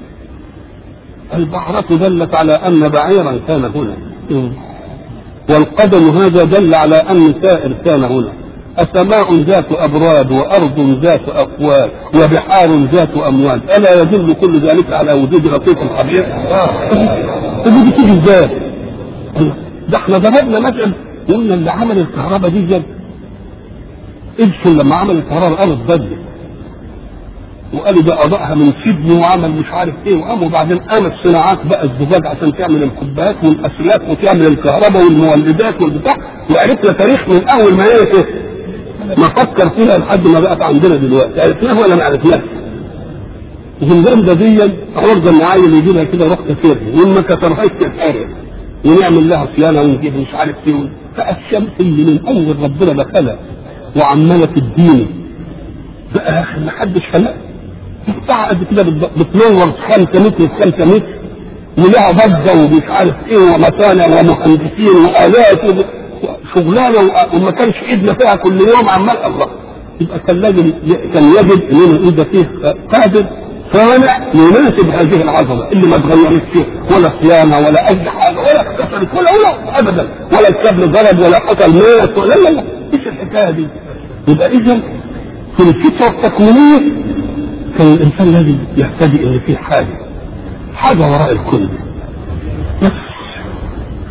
البحرة دلت على أن بعيرا كان هنا والقدم هذا دل على أن سائر كان هنا السماء ذات أبراد وأرض ذات أقوال وبحار ذات أمواج ألا يدل كل ذلك على وجود لطيف خبير؟ طب دي تيجي ازاي؟ ده احنا ضربنا مثلا قلنا اللي عمل الكهرباء دي جد ادخل لما عمل الكهرباء الارض بدت وقالوا ده اضاءها من سيدني وعمل مش عارف ايه وقام وبعدين قامت صناعات بقى الزجاج عشان تعمل الكوبايات والاسلاك وتعمل الكهرباء والمولدات والبتاع وعرفنا تاريخ من اول ما ايه ما فكر فيها لحد ما بقت عندنا دلوقتي عرفناها ولا ما عرفناهاش؟ الجمده دي عرضه ان عيل يجيبها كده روح كثير وما كسرهاش تتحرق ونعمل لها صيانه ونجيب مش عارف ايه فالشمس اللي من اول ربنا دخلها وعماله تديني بقى ما حدش خلقها بتاع قد كده بتنور 5 متر في 5 متر ولها ضجه ومش عارف ايه ومصانع ومهندسين والات شغلانه وما كانش ايدنا فيها كل يوم عمال الله يبقى كان لازم كان يجب اننا نقول ده فيه قادر صانع يناسب هذه العظمه اللي ما اتغيرتش ولا صيانه ولا اي حاجه ولا اتكسرت ولا ولا ابدا ولا الكابل ضرب ولا حصل مات ولا لا لا ايش الحكايه دي؟ يبقى اذا في الفكره التكوينيه كان الانسان لازم يهتدي ان في حاجه حاجه وراء الكل بس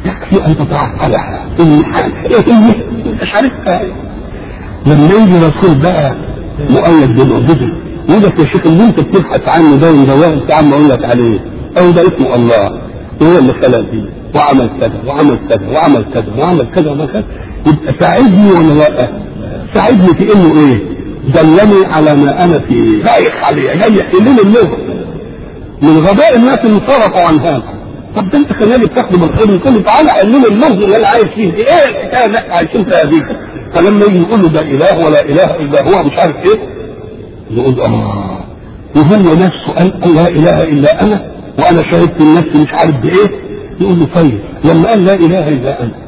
يكفي ان تتعقلها المحال ايه مش عارفها لما يجي رسول بقى مؤيد بمعجزه يقول لك يا شيخ اللي انت بتبحث عنه ده وده انت عم اقول لك عليه او ده اسمه الله هو اللي خلق دي وعمل كذا وعمل كذا وعمل كذا وعمل كذا وعمل كذا يبقى ساعدني ولا لا؟ ساعدني في انه ايه؟ دلني على ما انا فيه رايح عليه جاي يحلني اللغه من غباء الناس اللي صرفوا عن هذا طب ده انت خلاني بتاخده من خير كله تعالى حلني اللغه اللي انا عايش فيه دي ايه الحكايه اللي احنا عايشين فيها دي فلما يجي يقول له ده اله ولا اله الا هو مش عارف ايه يقول اه وهو نفسه قال لا اله الا انا وانا شهدت النفس مش عارف بايه يقول له طيب لما قال لا اله الا انا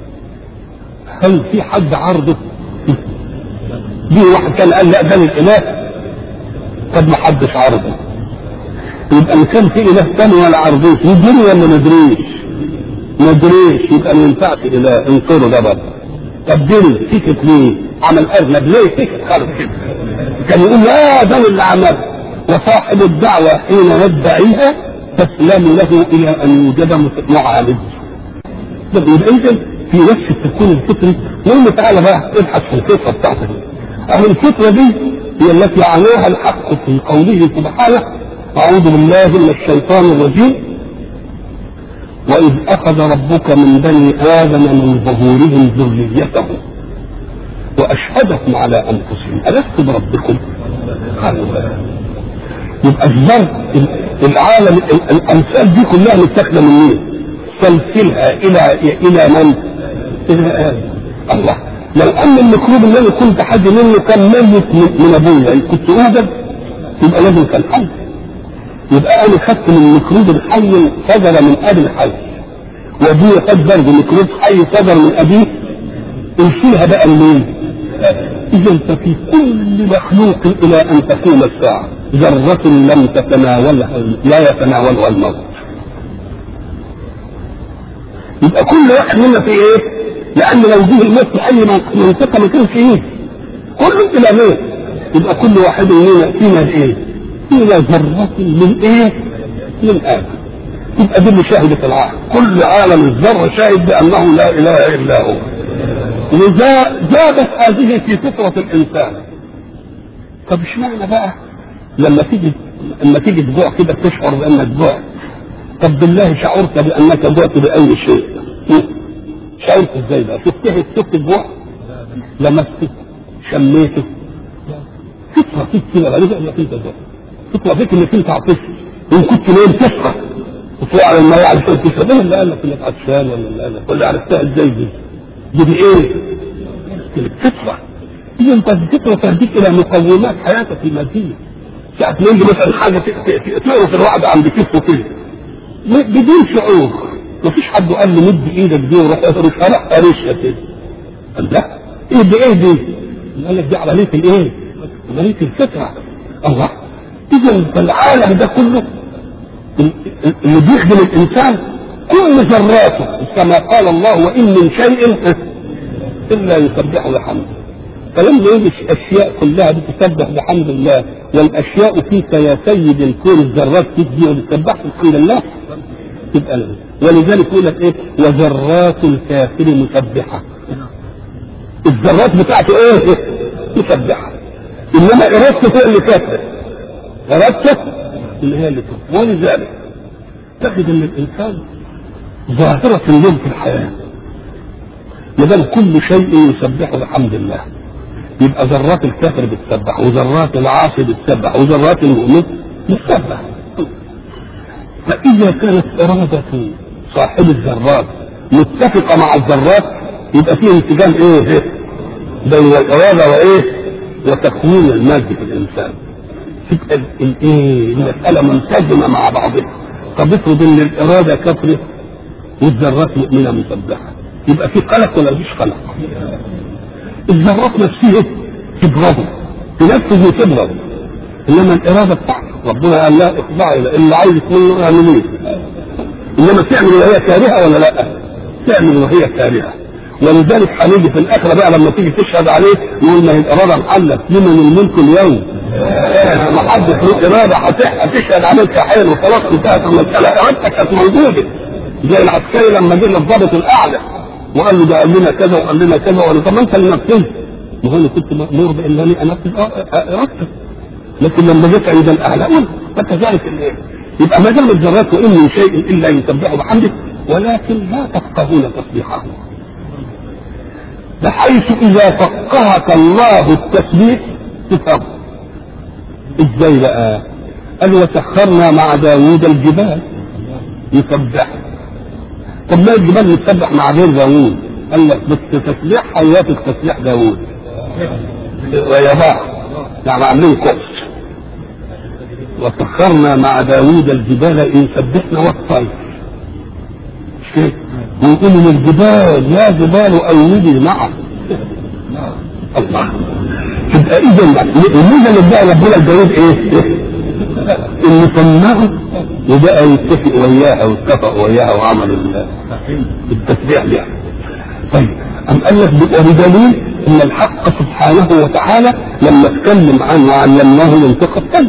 هل في حد عرضه؟ دي واحد كان قال لا ده الاله طب ما حدش عرضه يبقى ان كان في اله ثاني ولا عرضوش يدري ولا ما ندريش؟ ما ندريش يبقى ما ينفعش اله انصره ده برضه طب دين سكت ليه؟ عمل ارنب ليه سكت خالص كده؟ كان يقول لا ده اللي عمل وصاحب الدعوه حين يدعيها تسلم له الى ان يوجد معالج. طب يبقى اذا في نفس التكوين الفطري نقول له تعالى بقى ابحث في الفطره بتاعتك. اهل الفطره دي هي التي عناها الحق في قوله سبحانه اعوذ بالله من الشيطان الرجيم وإذ أخذ ربك من بني آدم من ظهورهم ذريتهم وأشهدهم على أنفسهم ألست بربكم؟ قالوا بلى يبقى الزرع العالم الأمثال دي كلها متاخدة من مين؟ سلسلها إلى إلى من؟ إلى آدم الله لو أن الميكروب اللي أنا كنت حد منه كان ميت من أبويا يعني كنت أوجد يبقى لازم كان حي يبقى انا خدت من الميكروب الحي صدر من ابي الحي وابويا خد برضه ميكروب حي صدر من ابيه نشيلها بقى منين؟ اذا ففي كل مخلوق الى ان تقوم الساعه ذرة لم تتناولها لا يتناولها الموت. يبقى كل واحد منا في ايه؟ لان لو جه الموت في اي منطقه ما كانش يجي. كله الى مين؟ يبقى كل واحد منا فينا ايه؟ إلى ذرة من إيه؟ من آدم. يبقى دي اللي شهدت العالم، كل عالم الذرة شاهد بأنه لا إله إلا هو. لذا زادت هذه في فطرة الإنسان. طب اشمعنى بقى لما تيجي لما تيجي تجوع كده تشعر بأنك جوعت. طب بالله شعرت بأنك جوعت بأي شيء. شعرت ازاي بقى؟ شفتها شفت الجوع؟ لمسته شميته فطرة فيك كده غريبة انك انت جوعت. تطلع فيك انك انت عطشت ان كنت نايم تشرب وتروح على الميه علشان تشرب ايه اللي قال لك انك عطشان ولا اللي قال لك ولا عرفتها ازاي دي؟ دي, دي ايه؟ الفطره اذا انت الفطره تهديك الى مقومات حياتك الماديه ساعة ما يجي مثلا حاجه تعرف الواحد عند كتفه كده بدون شعور مفيش حد قال له مد ايدك دي وروح افرشها لا افرشها كده قال لا ايه دي ايه دي؟ قال لك دي عمليه الايه؟ عمليه الفطره الله اذا فالعالم ده كله اللي بيخدم الانسان كل ذراته كما قال الله وان من شيء الا يسبح بحمده فلما يجي الاشياء كلها بتسبح بحمد الله والاشياء فيك يا سيد الكون الذرات فيك دي وبتسبح بحمد الله تبقى لنا ولذلك يقول لك ايه وذرات الكافر مسبحه الذرات بتاعته ايه؟ مسبحه انما ارادته هي اللي كافره ارادته اللي هي اللي كافره ولذلك تجد ان الانسان ظاهره اليوم في الحياه ما دام كل شيء يسبح بحمد الله يبقى ذرات الكافر بتسبح وذرات العاصي بتسبح وذرات المؤمن بتسبح فإذا كانت إرادة صاحب الذرات متفقة مع الذرات يبقى فيه انسجام إيه؟ بين الإرادة وإيه؟ وتكوين المادة في الإنسان. تبقى الإيه؟ المسألة منسجمة مع بعضها. طب افرض إن الإرادة كفرت والذرات مؤمنة مسبحة. يبقى في قلق ولا مفيش قلق؟ الذرات نفسها تبغضه تنفذ وتبغض انما الاراده بتاعته ربنا قال لا اخضعي اللي عايز منه اعمليه انما تعمل وهي كارهه ولا لا؟ تعمل وهي كارهه ولذلك هنيجي في الاخره بقى لما تيجي تشهد عليه يقول ما هي الاراده محلت لمن الملك اليوم ما حدش له اراده هتشهد عليك يا حلو خلاص انتهت المساله ارادتك كانت موجوده زي العسكري لما جه للضابط الاعلى وقال له ده قال لنا كذا وقال لنا كذا وقال له طب ما انت اللي نفذت ما هو انا كنت مامور بانني انفذ ارادتك لكن لما جيت عند الاعلى قلت فكذلك الايه يبقى ما دام الذرات وان من شيء الا يسبح بحمده ولكن لا تفقهون تسبيحه بحيث اذا فقهك الله التسبيح تفهم ازاي بقى قال وسخرنا مع داوود الجبال يسبح طب ما الجبال بتسبح مع غير داوود قال لك بس تسبيح حيات التسبيح داوود ويباح يعني عاملين كفر وسخرنا مع داوود الجبال ان سبحنا والطير ويقول للجبال يا جبال أوبي معه الله تبقى اذا الميزه اللي اداها ربنا لداوود ايه؟ انه سمعه وبقى يتفق وياها واتفق وياها وعمل التسبيح بها طيب أم قال لك وبدليل ان الحق سبحانه وتعالى لما اتكلم عنه وعلمناه ينطق الكلم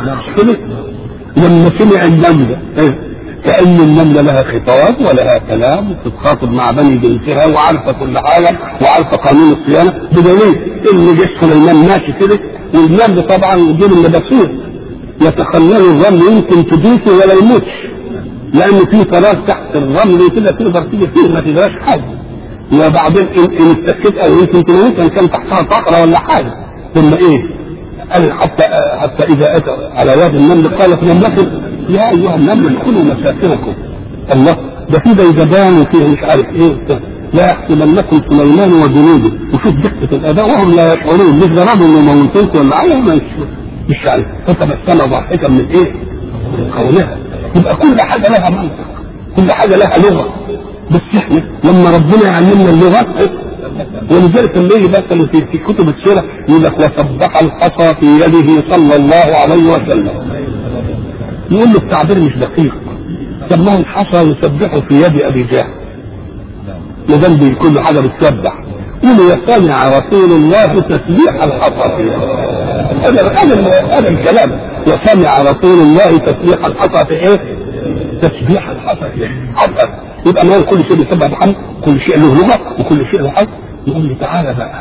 لما سمع النملة كأن النملة لها خطاب ولها كلام وتتخاطب مع بني جنسها وعارفة كل حاجة وعارفة قانون الصيانة بدليل إن جيش سليمان ماشي كده والنمل طبعا الجيل اللي بصير يتخلل الرمل يمكن تدوسه ولا يموتش لأن في فراغ تحت الرمل كده تقدر تيجي فيه ما تقدرش حاجة وبعدين إن إن اتكيت أو يمكن تموت إن كان تحتها صخرة ولا حاجة ثم إيه؟ قال حتى حتى إذا أتى على وادي النمل قالت نملة يا ايها النمل ادخلوا مساكنكم الله ده في بيزبان وفيه مش عارف ايه لا يحسبنكم سليمان وجنوده وشوف دقة الاداء وهم لا يشعرون مش ضربوا انه موتوك ولا عليه ما مش عارف فتبسم ضاحكا من ايه؟ قولها يبقى كل حاجه لها منطق كل حاجه لها لغه بس احنا لما ربنا يعلمنا اللغه ولذلك لما يجي مثلا في, في كتب السيره يقول لك وسبح الحصى في يده صلى الله عليه وسلم يقول له التعبير مش دقيق سماه الحصى يسبحه في يد ابي جهل ما دام كل حاجه بتسبح يقول يستمع رسول الله تسبيح الحصى في هذا هذا هذا الكلام وسمع رسول الله تسبيح الحصى في ايه؟ تسبيح الحصى في حصى يبقى ما كل شيء بيسبح بحمد كل شيء له لغه وكل شيء له حق يقول لي تعالى بقى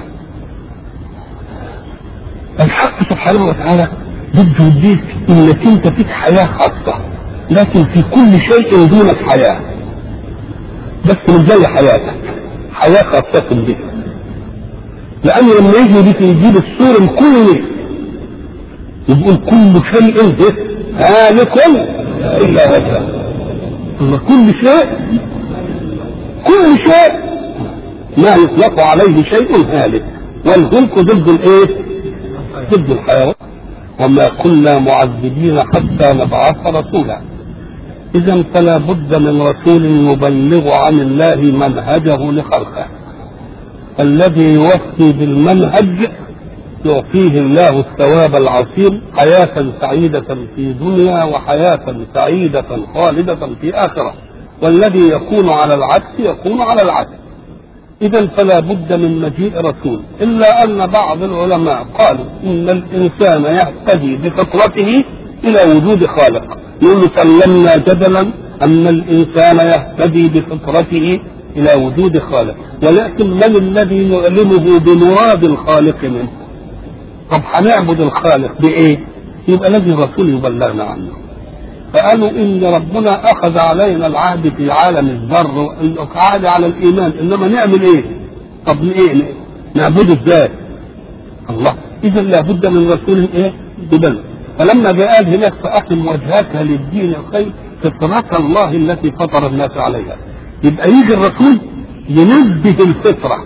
الحق سبحانه وتعالى بده يديك انك انت فيك حياه خاصه لكن في كل شيء دونك حياه بس مش زي حياتك حياه خاصه بك لانه لما يجي بك يجيب السور كله يقول كل شيء هالك الا وجهه الله كل شيء كل شيء ما يطلق عليه شيء هالك والهلك ضد الايه؟ ضد الحيوان وما كنا معذبين حتى نبعث رسولا اذا فلا بد من رسول يبلغ عن الله منهجه لخلقه الذي يوفي بالمنهج يعطيه الله الثواب العظيم حياة سعيدة في دنيا وحياة سعيدة خالدة في آخرة والذي يكون على العكس يكون على العكس إذا فلا بد من مجيء رسول إلا أن بعض العلماء قالوا إن الإنسان يهتدي بفطرته إلى وجود خالق يقول سلمنا جدلا أن الإنسان يهتدي بفطرته إلى وجود خالق ولكن من الذي يعلمه بمراد الخالق منه طب هنعبد الخالق بإيه يبقى لازم الرسول يبلغنا عنه فقالوا ان ربنا اخذ علينا العهد في عالم الذر عهد على الايمان انما نعمل ايه طب ايه نعبده ازاي الله اذا لابد من رسول ايه يبلغ فلما جاء هناك فاقم وجهك للدين الخير فطرة الله التي فطر الناس عليها يبقى يجي الرسول ينبه الفطرة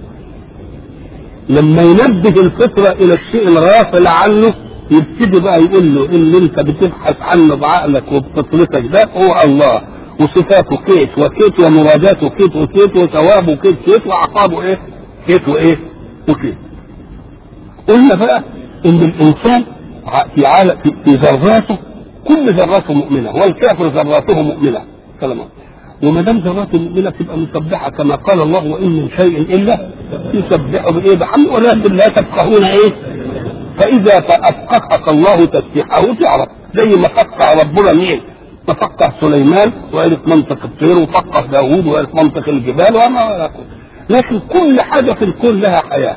لما ينبه الفطرة إلى الشيء الغافل عنه يبتدي بقى يقول له اللي انت بتبحث عنه بعقلك وبفطرتك ده هو الله وصفاته كيت وكيت ومراداته كيت وكيت وثوابه كيت كيت وعقابه ايه؟ كيت وايه؟ وكيت. قلنا بقى ان الانسان في عالم في, في ذراته كل ذراته مؤمنه والكافر ذراته مؤمنه سلام وما دام ذراته مؤمنه تبقى مسبحه كما قال الله وان من شيء الا يسبح بايه بحمد ولكن لا تفقهون ايه فاذا فافقهك الله تسبيحه تعرف زي ما فقه ربنا مين ففقه سليمان وعرف منطق الطير وفقه داوود وعرف منطق الجبال وما لكن كل حاجة في الكون لها حياة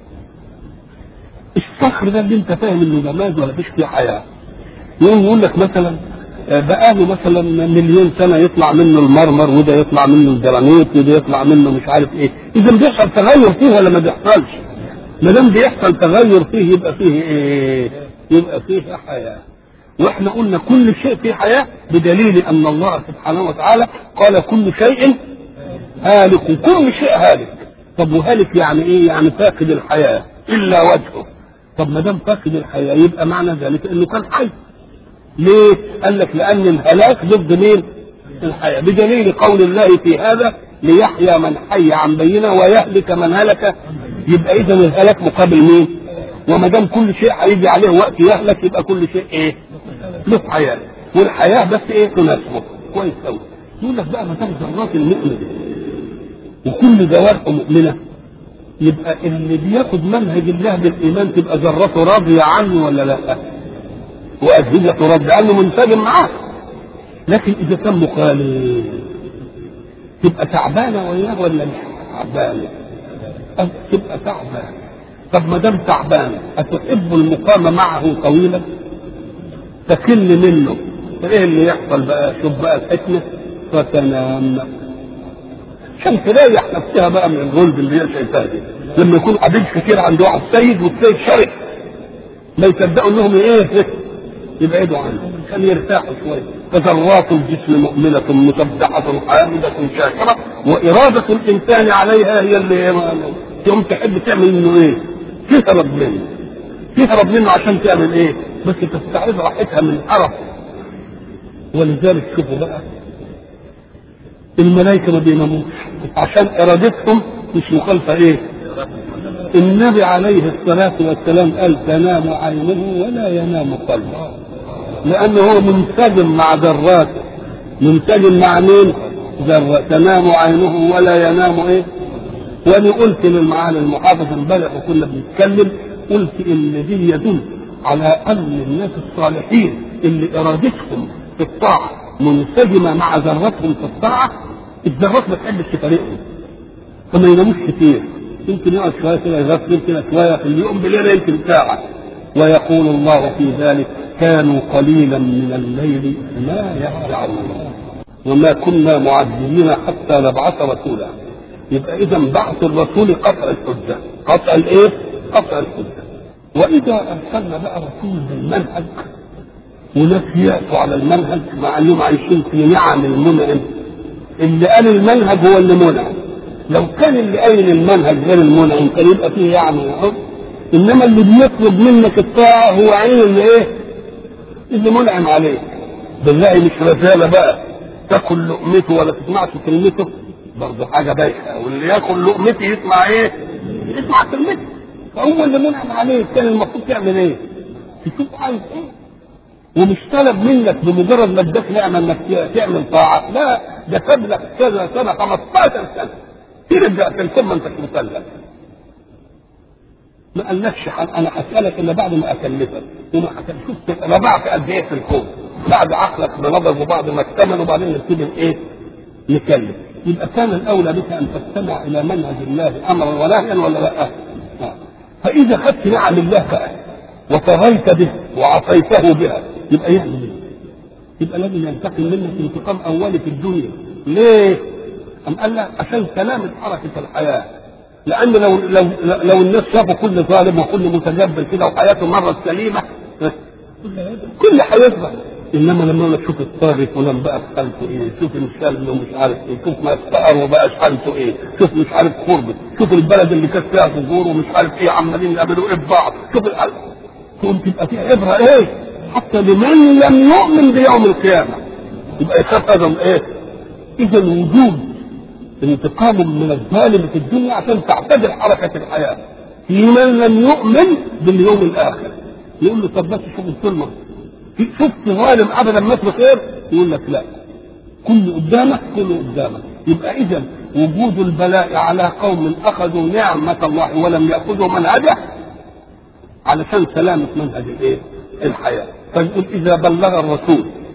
الصخر ده اللي انت فاهم انه جماد ولا فيش فيه حياة يقوم يقول لك مثلا بقاله مثلا مليون سنة يطلع منه المرمر وده يطلع منه الجرانيت وده يطلع منه مش عارف ايه إذا بيحصل تغير فيه ولا ما بيحصلش؟ ما دام بيحصل تغير فيه يبقى فيه ايه؟ يبقى فيه حياة واحنا قلنا كل شيء فيه حياة بدليل ان الله سبحانه وتعالى قال كل شيء هالك وكل شيء هالك طب وهالك يعني ايه؟ يعني فاقد الحياة الا وجهه طب ما دام فاقد الحياة يبقى معنى ذلك انه كان حي ليه؟ قال لك لأن الهلاك ضد مين؟ الحياة بدليل قول الله في هذا ليحيى من حي عن بينه ويهلك من هلك يبقى إذا الهلاك مقابل مين؟ وما دام كل شيء هيجي عليه وقت يهلك يبقى كل شيء إيه؟ له حياة والحياة بس إيه؟ تناسبه كويس أوي يقول لك بقى ما دام ذرات المؤمن وكل جوارحه مؤمنة يبقى اللي بياخد منهج الله بالإيمان تبقى ذرته راضية عنه ولا لأ؟ وأجهزة رد عنه منسجم معاه لكن إذا كان مخالف تبقى تعبانة وياه ولا مش تعبانة؟ تبقى تعبانة طب ما دام تعبانة أتحب المقام معه طويلا؟ تكل منه فإيه اللي يحصل بقى؟ شوف بقى الحكمة فتنام عشان تريح نفسها بقى من الغلب اللي هي شايفاها دي لما يكون عبيد كتير عند واحد سيد والسيد شرف ما يصدقوا انهم ايه يبعدوا عنه عشان يرتاحوا شويه فذرات الجسم مؤمنة مسبحة حامدة شاكرة وإرادة الإنسان عليها هي اللي يوم تحب تعمل منه إيه؟ تهرب منه تهرب منه عشان تعمل إيه؟ بس تستعيد راحتها من حرف ولذلك شوفوا بقى الملائكة ما بيناموش عشان إرادتهم مش مخالفة إيه؟ النبي عليه الصلاة والسلام قال تنام عينه ولا ينام قلبه لأنه هو منسجم مع ذراته منسجم مع مين؟ ذرة تنام عينه ولا ينام إيه؟ وأنا قلت للمعالي المحافظ امبارح وكنا بنتكلم قلت إن دي يدل على أن الناس الصالحين اللي إرادتهم في الطاعة منسجمة مع ذرتهم في الطاعة الذرات ما تحبش تفارقهم فما يناموش كتير يمكن يقعد شويه كده يغفل كده شويه في اليوم بالليل يمكن ساعه ويقول الله في ذلك كانوا قليلا من الليل ما يهجعون وما كنا معذبين حتى نبعث رسولا يبقى اذا بعث الرسول قطع الحجه قطع الايه؟ قطع الحجه واذا ارسلنا بقى رسول بالمنهج وناس ياتوا على المنهج مع انهم عايشين في نعم المنعم اللي قال المنهج هو اللي منعم لو كان اللي قايل المنهج غير المنعم كان يبقى فيه يعني حب انما اللي بيطلب منك الطاعه هو عين اللي ايه؟ اللي منعم عليه بالله مش رساله بقى تاكل لقمته ولا تسمعش كلمته برضه حاجه بايخه واللي ياكل لقمتي يسمع ايه؟ يسمع كلمته فهو اللي منعم عليه كان المفروض تعمل ايه؟ تشوف عايز ايه؟ ومش طلب منك بمجرد ما اداك نعمه انك تعمل طاعه لا ده قبلك كذا سنه 15 سنه ترجع تكون ما انتش مكلف ما قالكش انا هسالك الا بعد ما اكلفك وما شفت ربعت قد ايه في الكون بعد عقلك بنظر وبعد ما اكتمل وبعدين نبتدي ايه نكلف يبقى كان الاولى بك ان تستمع الى منهج الله امرا ونهيا ولا لا؟ فاذا خدت نعم الله بقى وطغيت به وعصيته بها يبقى يعمل ايه؟ يبقى لازم ينتقم منك انتقام اولي في الدنيا ليه؟ أم قال لا عشان سلامة حركة الحياة لأن لو لو لو الناس شافوا كل ظالم وكل متجبر كده وحياته مرة سليمة كل هيصبح انما لما يقول لك شوف الطارق فلان بقى في حالته ايه شوف المثال ومش عارف ايه شوف ما افتقر وبقى حالته ايه شوف مش عارف خربت شوف البلد اللي كانت فيها فجور ومش عارف ايه عمالين يقابلوا ايه ببعض شوف الحال تقوم تبقى فيها عبره ايه حتى لمن لم يؤمن بيوم القيامه يبقى يخاف هذا ايه اذا وجود انتقام من الظالم في الدنيا عشان تعتدل حركه الحياه في من لم يؤمن باليوم الاخر يقول له طب بس شوف الظلمه شفت ظالم ابدا ما خير يقول لك لا كل قدامك كل قدامك يبقى اذا وجود البلاء على قوم اخذوا نعمه الله ولم ياخذوا منهجه علشان سلامه منهج الايه؟ الحياه فنقول اذا بلغ الرسول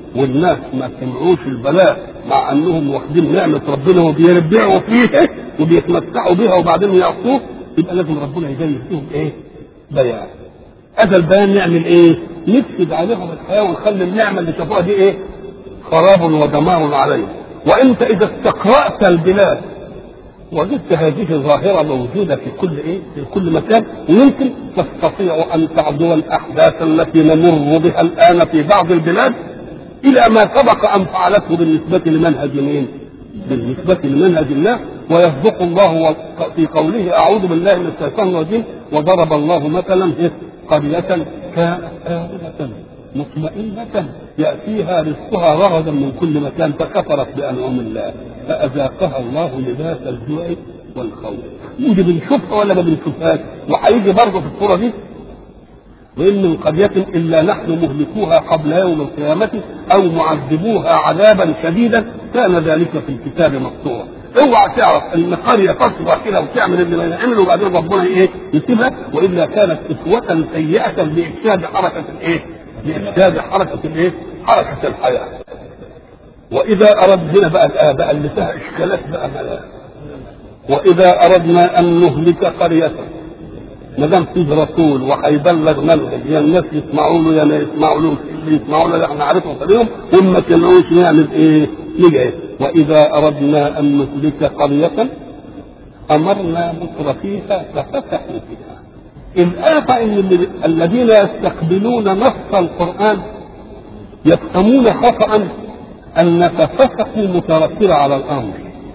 والناس ما سمعوش البلاء مع انهم واخدين نعمه ربنا وبيربعوا فيها وبيتمتعوا بها وبعدين يعصوه يبقى لازم ربنا يبين فيهم ايه؟ بيان. هذا البيان نعمل ايه؟ نفسد عليهم الحياه ونخلي النعمه اللي شافوها دي ايه؟ خراب ودمار عليهم. وانت اذا استقرات البلاد وجدت هذه ظاهرة موجودة في كل إيه؟ في كل مكان ويمكن تستطيع أن تعدو الأحداث التي نمر بها الآن في بعض البلاد إلى ما سبق أن فعلته بالنسبة لمنهج مين؟ بالنسبة لمنهج الله ويصدق الله في قوله أعوذ بالله من الشيطان الرجيم وضرب الله مثلا قرية كانت آمنة مطمئنة يأتيها رزقها رغدا من كل مكان فكفرت بأنعم الله فأذاقها الله لباس الجوع والخوف ودي بنشوفها ولا ما بنشوفهاش وهيجي برضه في الصورة دي وإن من قرية إلا نحن مهلكوها قبل يوم القيامة أو معذبوها عذابا شديدا كان ذلك في الكتاب مسطورا اوعى تعرف ان قريه تصبح كده وتعمل اللي ما يعمل وبعدين ربنا ايه يسيبها والا كانت اسوه سيئه لافساد حركه الايه؟ لإفساد حركة الإيه؟ حركة الحياة. وإذا أردنا بقى بقى اللي فيها إشكالات بقى ملاك. وإذا أردنا أن نهلك قرية ما دام فيه رسول وهيبلغ منهج يا الناس يسمعوا له يا ما يسمعوا اللي يسمعوا له احنا عارفهم فيهم وما ما سمعوش نعمل ايه؟ نجي وإذا أردنا أن نهلك قرية أمرنا متر فيها ففتحوا فيها الآفة إن الذين يستقبلون نص القرآن يفهمون خطأ أن ففسقوا مترتبة على الأمر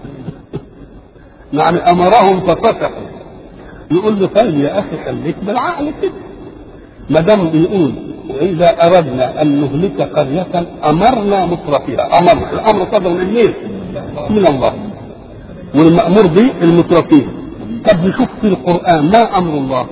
يعني أمرهم ففسقوا يقول له طيب يا أخي خليك بالعقل كده ما دام بيقول وإذا أردنا أن نهلك قرية أمرنا مترفيها أمر الأمر صدر من مين؟ من الله والمأمور به المترفين طب نشوف في القرآن ما أمر الله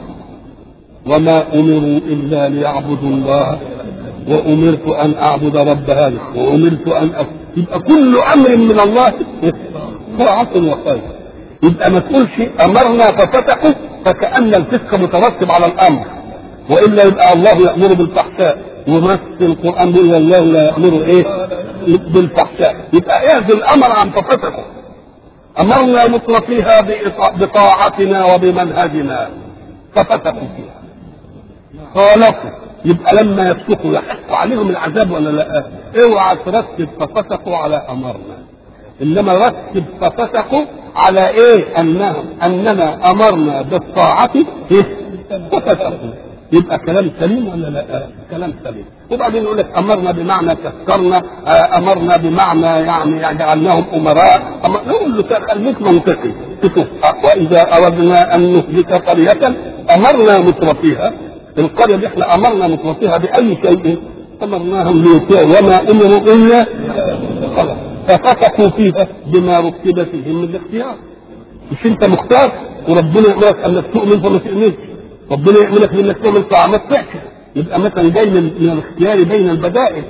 وما أمروا إلا ليعبدوا الله وأمرت أن أعبد رب هذا وأمرت أن أف... يبقى كل أمر من الله طاعة وخير يبقى ما تقولش أمرنا ففتحوا فكأن الفسق مترتب على الأمر وإلا يبقى الله يأمر بالفحشاء وما في القرآن بيقول الله لا يأمر إيه بالفحشاء يبقى إيه الأمر عن ففتحوا أمرنا مطلقيها بطاعتنا وبمنهجنا ففتحوا فيها خالفوا يبقى لما يفسقوا يحق عليهم العذاب ولا لا؟ اوعى ترتب ففسقوا على امرنا انما رتب ففسقوا على ايه؟ انهم اننا امرنا بالطاعه إيه؟ ففسقوا يبقى كلام سليم ولا لا؟ كلام سليم وبعدين يقول لك امرنا بمعنى كسرنا امرنا بمعنى يعني جعلناهم امراء نقول له خليك منطقي تشوف واذا اردنا ان نهلك قريه امرنا مترفيها القريه دي احنا امرنا مترفيها باي شيء امرناهم ليطيعوا وما امروا الا خلاص ففتحوا فيها بما رتب فيهم من الاختيار مش انت مختار وربنا يامرك انك تؤمن فما تؤمنش ربنا يامرك انك تعمل طاعه ما تطيعش يبقى مثلا جاي من, من الاختيار بين البدائل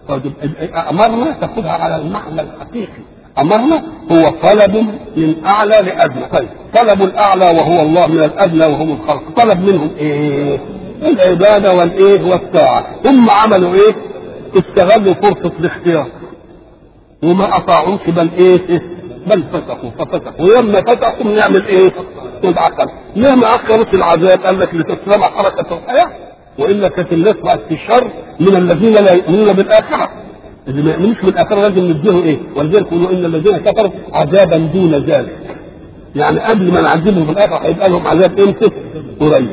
امرنا تاخذها على المعنى الحقيقي امرنا هو طلب من اعلى لادنى طيب طلب الاعلى وهو الله من الادنى وهم الخلق طلب منهم ايه العباده والايه والطاعه هم عملوا ايه استغلوا فرصه الاختيار وما اطاعوش بل ايه بل فتحوا ففتحوا ولما فتحوا نعمل ايه نتعقل ليه ما اخرت العذاب قال لك لتسلم حركه الحياه والا كانت الناس بقت في شر من الذين لا يؤمنون بالاخره اللي ما يؤمنوش بالاخره لازم نديهم ايه ولذلك يقولوا ان الذين كفروا عذابا دون ذلك يعني قبل ما نعذبهم في الاخره هيبقى لهم عذاب امتى قريب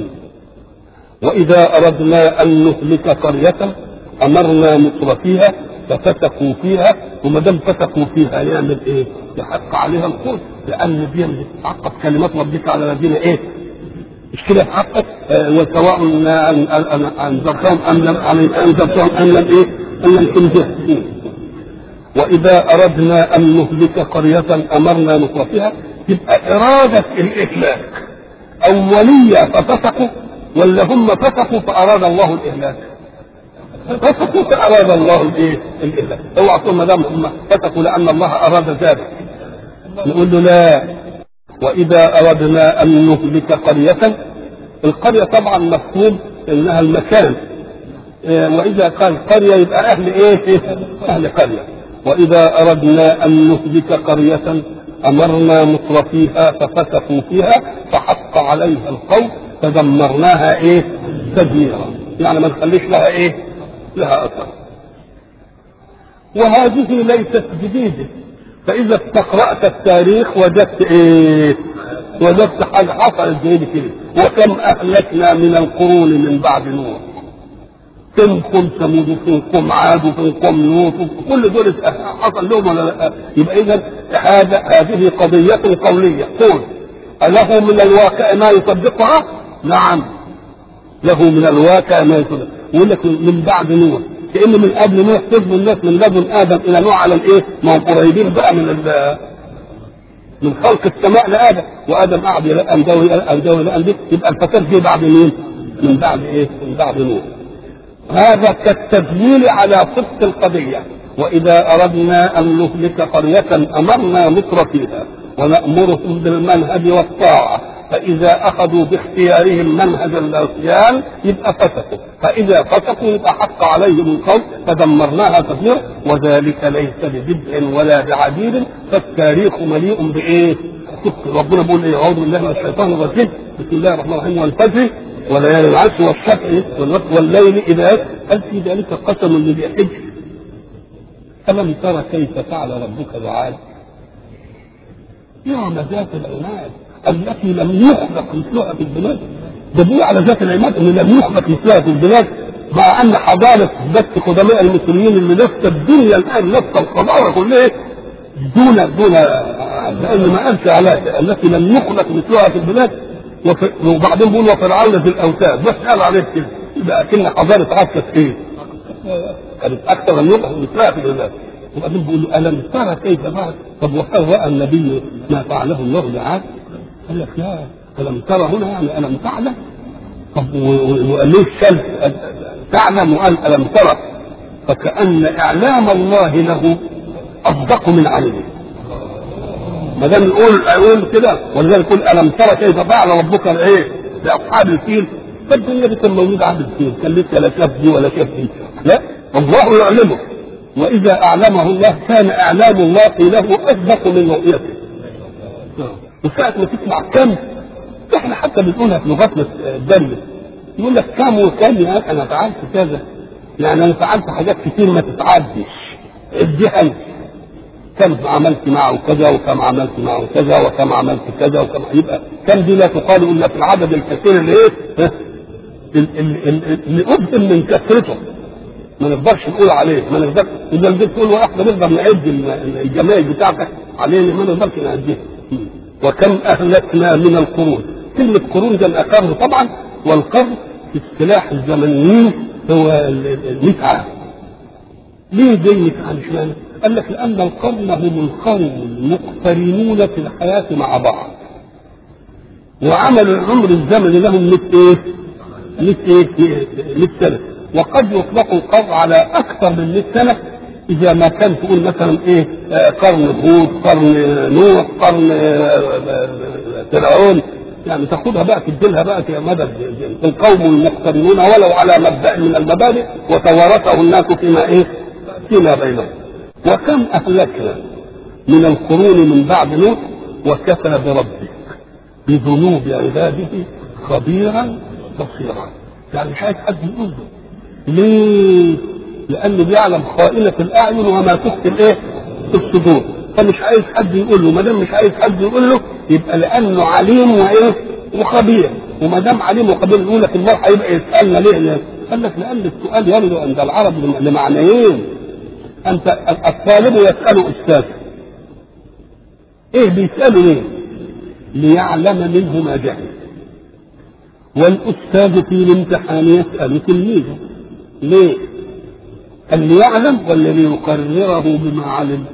واذا اردنا ان نهلك قريه امرنا مترفيها ففتقوا فيها وما دام فتقوا فيها يعمل ايه؟ يحق عليها الخلد لان دي تتعقب كلمات ربك على الذين ايه؟ مش كده في حقك آه وسواء انذرتهم ام لم انذرتهم ام لم ايه؟ ام لم تنذرهم واذا اردنا ان نهلك قريه امرنا مترفيها تبقى اراده الاهلاك اوليه ففتقوا ولا هم فتقوا فاراد الله الاهلاك فتقوا فاراد الله الايه؟ الاهلاك اوعى تقول ما دام هم فتقوا لان الله اراد ذلك نقول له لا واذا اردنا ان نهلك قريه القريه طبعا مفهوم انها المكان آه، واذا قال قريه يبقى اهل ايه؟ اهل قريه واذا اردنا ان نهلك قريه امرنا مترفيها ففسقوا فيها فحق عليها القول فدمرناها ايه؟ تدميرا يعني ما نخليش لها ايه؟ لها اثر وهذه ليست جديده فاذا استقرات التاريخ وجدت ايه؟ وجدت حاجه حصلت زي دي كده وكم اهلكنا من القرون من بعد نوح فينكم ثمود وفينكم عاد وفينكم لوط كل دول حصل لهم ولا لا؟ يبقى اذا هذا هذه قضيه قوليه قول أله من الواقع ما يصدقها؟ نعم له من الواقع ما يصدق يقول لك من بعد نوح كأن من قبل نوح تفضل الناس من لدن آدم إلى نوح على الإيه؟ ما هم قريبين بقى من ال من خلق السماء لآدم وآدم قعد يلقن ده ويلقن ده ويلقن ده يبقى الفساد جه بعد مين؟ من بعد إيه؟ من بعد نوح هذا كالتدليل على صدق القضية وإذا أردنا أن نهلك قرية أمرنا متر فيها ونأمرهم بالمنهج والطاعة فإذا أخذوا باختيارهم منهج العصيان يبقى فسقوا فإذا فسقوا يبقى حق عليهم القول فدمرناها تدميرا وذلك ليس ببدع ولا بعديد فالتاريخ مليء بإيه؟ ربنا بيقول إيه أعوذ بالله من الشيطان الرجيم بسم الله الرحمن الرحيم والفجر وليالي العشر والشفع والليل إذا هل في ذلك قسم لذي حجر ألم ترى كيف فعل ربك بعاد نعم ذات العناد التي لم يخلق مثلها في البلاد دليل على ذات العماد ان لم يخلق مثلها في البلاد مع ان حضاره بس قدماء المسلمين اللي لسه الدنيا الان لسه الحضاره كلها دون دون لان ما قالش على التي لم يخلق مثلها في البلاد وبعدين بيقول وفرعون في الاوتاد بس قال عليه كده يبقى كنا حضاره عكست ايه؟ كانت اكثر من يخلق مثلها في البلاد وبعدين بيقول له الم ترى كيف فعل طب وهل راى النبي ما فعله الله بعاد؟ قال لك لا الم ترى هنا يعني الم تعلم طب وقال ليه الشمس تعلم وقال الم ترى فكان اعلام الله له اصدق من علمه ما دام يقول يقول كده ولذلك يقول الم ترى كيف فعل ربك الايه لاصحاب الفيل فالدنيا دي كان موجود عند الفيل كان لسه لا شاف دي ولا شاف دي لا الله يعلمه واذا اعلمه الله كان اعلام الله له اصدق من رؤيته وساعة ما تسمع كم احنا حتى بنقولها في لغتنا الدم يقول لك كم وكم يا اخي انا فعلت كذا يعني انا فعلت حاجات كتير ما تتعدش اديها انت كم عملت معه كذا وكم عملت معه كذا وكم عملت كذا وكم يبقى كم دي لا تقال الا في العدد الكثير اللي ايه اللي ابهم من كثرته ما نقدرش نقول عليه ما نقدرش اذا بدك تقول واحده نقدر نعد الجمايل بتاعتك عليه ما نقدرش نعديها وكم اهلكنا من القرون كلمه قرون ده القرن طبعا والقرن في اصطلاح الزمنيين هو المتعه ليه دي متعه مش معنى قال لك لان القرن هم القوم المقترنون في الحياه مع بعض وعمل العمر الزمني لهم مثل ايه؟ مثل ايه؟ 100 سنه وقد يطلق القرن على اكثر من 100 سنه اذا ما كان تقول مثلا ايه آه قرن هود قرن نوح قرن آه فرعون يعني تاخدها بقى تديلها بقى في مدى القوم المقترنون ولو على مبدا من المبادئ وتوارثه الناس فيما ايه فيما بينهم وكم اهلكنا من القرون من بعد نوح وكفى بربك بذنوب عباده خبيرا بصيرا يعني مش عايز حد يقول له ليه؟ لانه بيعلم خائنة الاعين وما تخفي الايه؟ الصدور فمش عايز حد يقول له ما دام مش عايز حد يقول له يبقى لانه عليم وايه؟ وخبير وما دام عليم وخبير يقول لك الله هيبقى يسالنا ليه؟ ليه؟ قال لك لان السؤال يرد عند العرب لمعنيين انت الطالب يسال استاذه ايه بيساله ليه؟ ليعلم منه ما جهل والاستاذ في الامتحان يسال تلميذه ليه؟ اللي يعلم ولا ليقرره بما علم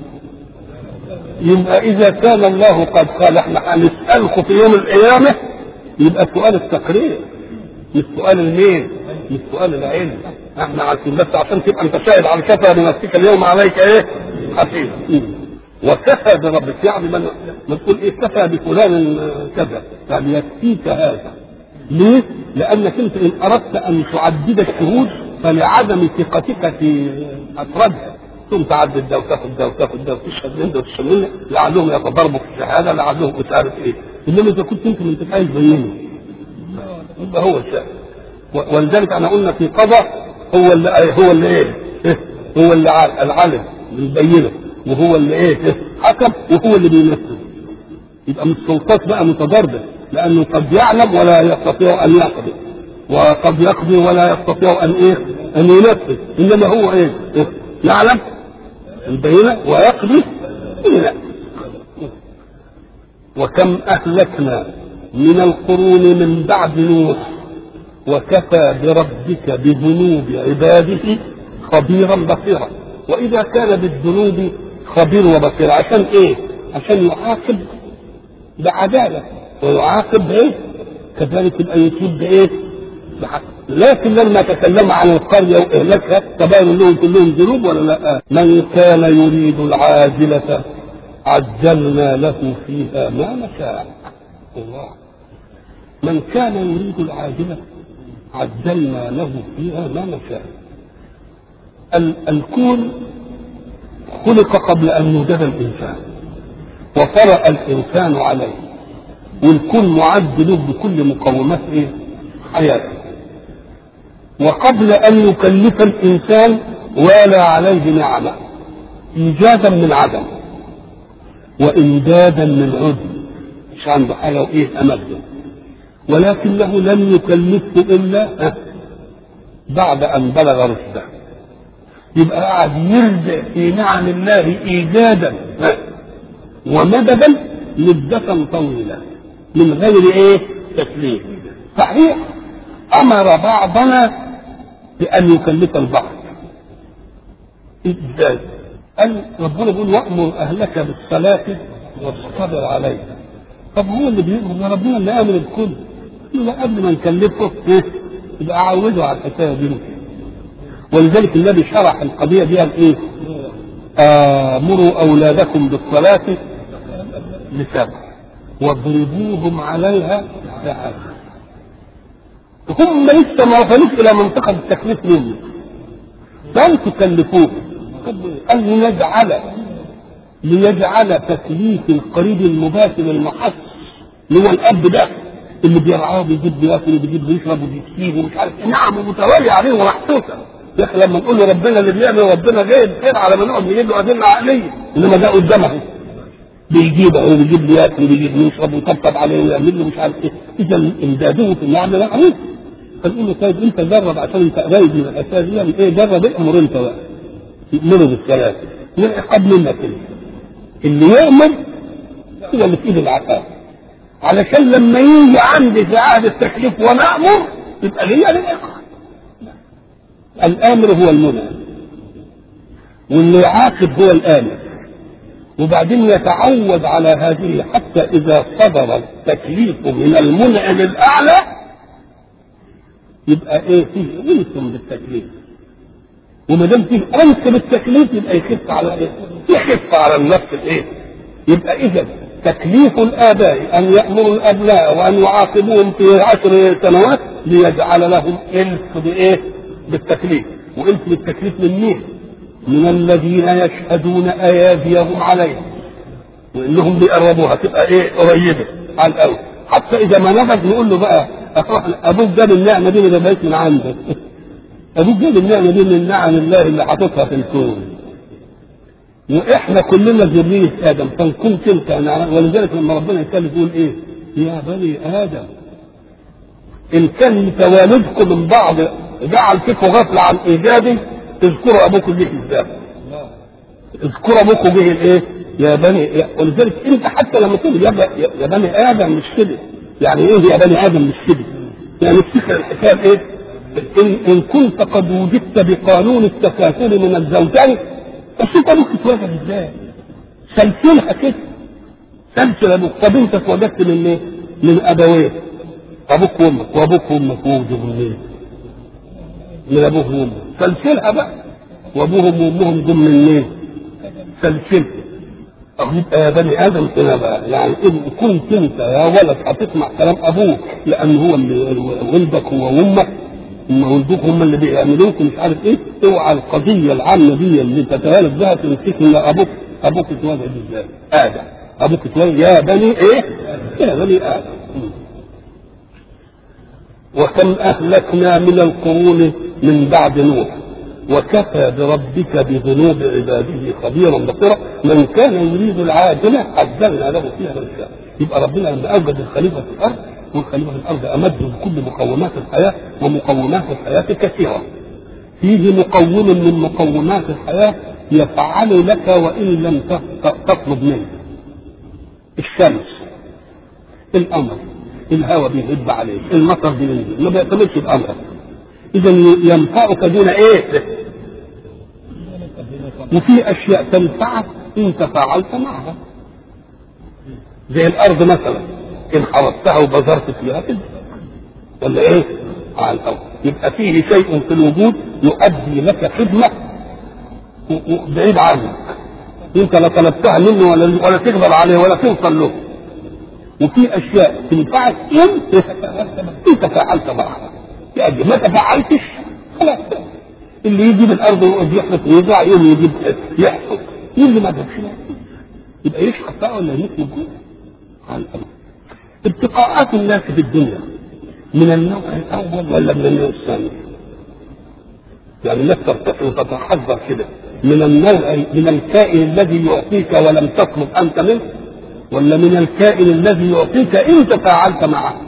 يبقى اذا كان الله قد قال احنا هنسالكم في يوم القيامه يبقى سؤال التقرير مش سؤال المين مش سؤال العلم احنا عارفين بس عشان تبقى انت شاهد على كفى بنفسك اليوم عليك ايه حسيب وكفى بربك يعني من ما تقول ايه كفى بفلان كذا يعني يكفيك هذا ليه؟ لانك انت ان اردت ان تعدد الشهود فلعدم ثقتك في افرادها ثم تعدد ده وتاخد ده وتاخد ده وتشهد من ده وتشهد من ده لعلهم يتضاربوا في الشهاده لعلهم مش عارف ايه انما اذا كنت انت انت عايز بينه يبقى هو الشاهد و- ولذلك انا قلنا في قضاء هو اللي هو اللي ايه إيه؟ هو اللي ع- العالم بيبينه وهو اللي ايه إيه؟ حكم وهو اللي بينفذ يبقى من السلطات بقى متضاربه لانه قد يعلم ولا يستطيع ان يقضي وقد يقضي ولا يستطيع ان ايه ان ينفذ انما هو ايه, إيه؟ يعلم البينه ويقضي لا وكم اهلكنا من القرون من بعد نوح وكفى بربك بذنوب عباده خبيرا بصيرا واذا كان بالذنوب خبير وبصير عشان ايه عشان يعاقب بعداله ويعاقب ايه كذلك يبقى يتوب بايه بحق. لكن لما تكلم عن القريه واهلاكها تبين لهم كلهم ذنوب ولا لا من كان يريد العاجله عجلنا له فيها ما نشاء الله من كان يريد العاجله عجلنا له فيها ما نشاء ال- الكون خلق قبل ان يوجد الانسان وطرأ الانسان عليه والكون معد له بكل مقومات ايه؟ حياته وقبل ان يكلف الانسان والى عليه نعمه ايجادا من عدم وامدادا من عدم مش عنده حاجه وايه امده ولكنه لم يكلفه الا بعد ان بلغ رشده يبقى قاعد يرجع في نعم الله ايجادا ومددا مدة طويلة من غير ايه تكليف صحيح امر بعضنا بان يكلف البعض ازاي قال ربنا بيقول وامر اهلك بالصلاه واصطبر عليها طب هو اللي بيأمر ده ربنا اللي امر الكل لا قبل ما نكلفه إيه؟ يبقى اعوده على الحكايه دي ولذلك النبي شرح القضيه دي قال ايه؟ امروا اولادكم بالصلاه لسبع واضربوهم عليها لعشر هم لسه ما وصلوش الى منطقه التكليف منه لن تكلفوه قال لنجعل ليجعل تكليف القريب المباشر المحس اللي هو الاب ده اللي بيرعاه بيجيب بياكل وبيجيب بيشرب وبيكسيه ومش عارف نعم متواليه عليه ومحسوسه يا اخي لما نقول له ربنا اللي بيعمل ربنا جايب خير على ما نقعد نجيب له ادله عقليه انما ده قدامه بيجيب اهو بيجيب له ياكل وبيجيب له يشرب ويطبطب عليه ويعمل له مش عارف ايه اذا امداده في النعم معروف فنقول له طيب انت جرب عشان انت قريب من الاساس دي يعني ايه جرب امر انت بقى يأمره بالصلاه والعقاب منك انت اللي يؤمر هو اللي في ايد العقاب علشان لما يجي عندي في عهد التكليف وانا امر يبقى ليا للعقاب الامر هو المنعم واللي يعاقب هو الامر وبعدين يتعود على هذه حتى اذا صدر التكليف من المنعم الاعلى يبقى ايه فيه انس بالتكليف وما دام فيه انس بالتكليف يبقى يخف على ايه؟ يخف على النفس الايه؟ يبقى اذا تكليف الاباء ان يامروا الابناء وان يعاقبوهم في عشر سنوات ليجعل لهم الف بايه؟ بالتكليف والف بالتكليف من مين؟ من الذين يشهدون اياديهم عليهم وانهم بيقربوها تبقى ايه؟ قريبه على الاول حتى اذا ما نفذ نقول له بقى ابوك جاب النعمه دي ما جابهاش من عندك ابوك جاب النعمه دي من نعم الله اللي حاططها في الكون واحنا كلنا ذريه ادم فنكون تلك ولذلك لما ربنا يتكلم يقول ايه؟ يا بني ادم ان كان توالدكم من بعض جعل فيكم غفله عن ايجادي اذكروا ابوكم به الذات اذكروا ابوكم به الايه؟ يا بني ولذلك انت حتى لما تقول يا, يا بني ادم مش كده يعني ايه يا بني ادم مش كده؟ يعني افتكر الحكايه ايه؟ إن, إن كنت قد وجدت بقانون التكاثر من الزوجين فشوف أبوك اتولد إزاي؟ سلسلها كده سلسل أبوك طب أنت اتولدت من إيه؟ من أبوين أبوك وأمك وأبوك وأمك وجدوا من إيه؟ من أبوه وأمك سلسلها بقى وأبوهم وأمهم جم من إيه؟ سلسلها أو يبقى يا بني آدم هنا بقى يعني إن كنت أنت يا ولد هتسمع كلام أبوك لأن هو اللي ولدك هو وأمك هم ولدوك هم اللي بيعملوك مش عارف ايه اوعى القضيه العامه دي اللي تتوالد بها تمسك لا ابوك ابوك اتولد ازاي؟ ادم ابوك اتولد يا بني ايه؟ يا بني ادم وكم اهلكنا من القرون من بعد نوح وكفى بربك بذنوب عباده خبيرا بصيرا من كان يريد العاجله عجلنا له فيها من شاء يبقى ربنا لما اوجد الخليفه في الارض والخليفه في الارض امده بكل مقومات الحياه ومقومات الحياه كثيره فيه مقوم من مقومات الحياه يفعل لك وان لم تطلب منه الشمس القمر الهواء بيهب عليك المطر بينزل ما بيعتمدش بامرك اذا ينفعك دون ايه وفي اشياء تنفعك ان تفاعلت معها زي الارض مثلا ان حرستها وبذرت فيها كده ولا ايه على الارض يبقى فيه شيء في الوجود يؤدي لك خدمه بعيد عنك انت لا طلبتها منه ولا ولا تقدر عليه ولا توصل له وفي اشياء تنفعك ان انت فعلت معها يعني ما تفعلتش خلاص اللي يجي بالارض ويقعد يحرث ويزرع يوم يجيب يحصد اللي ما جابش يبقى يشحط بقى ولا يموت موجود على الارض ارتقاءات الناس في الدنيا من النوع الاول ولا من النوع الثاني؟ يعني الناس ترتقي وتتحذر كده من النوع من الكائن الذي يعطيك ولم تطلب انت منه ولا من الكائن الذي يعطيك ان تفاعلت معه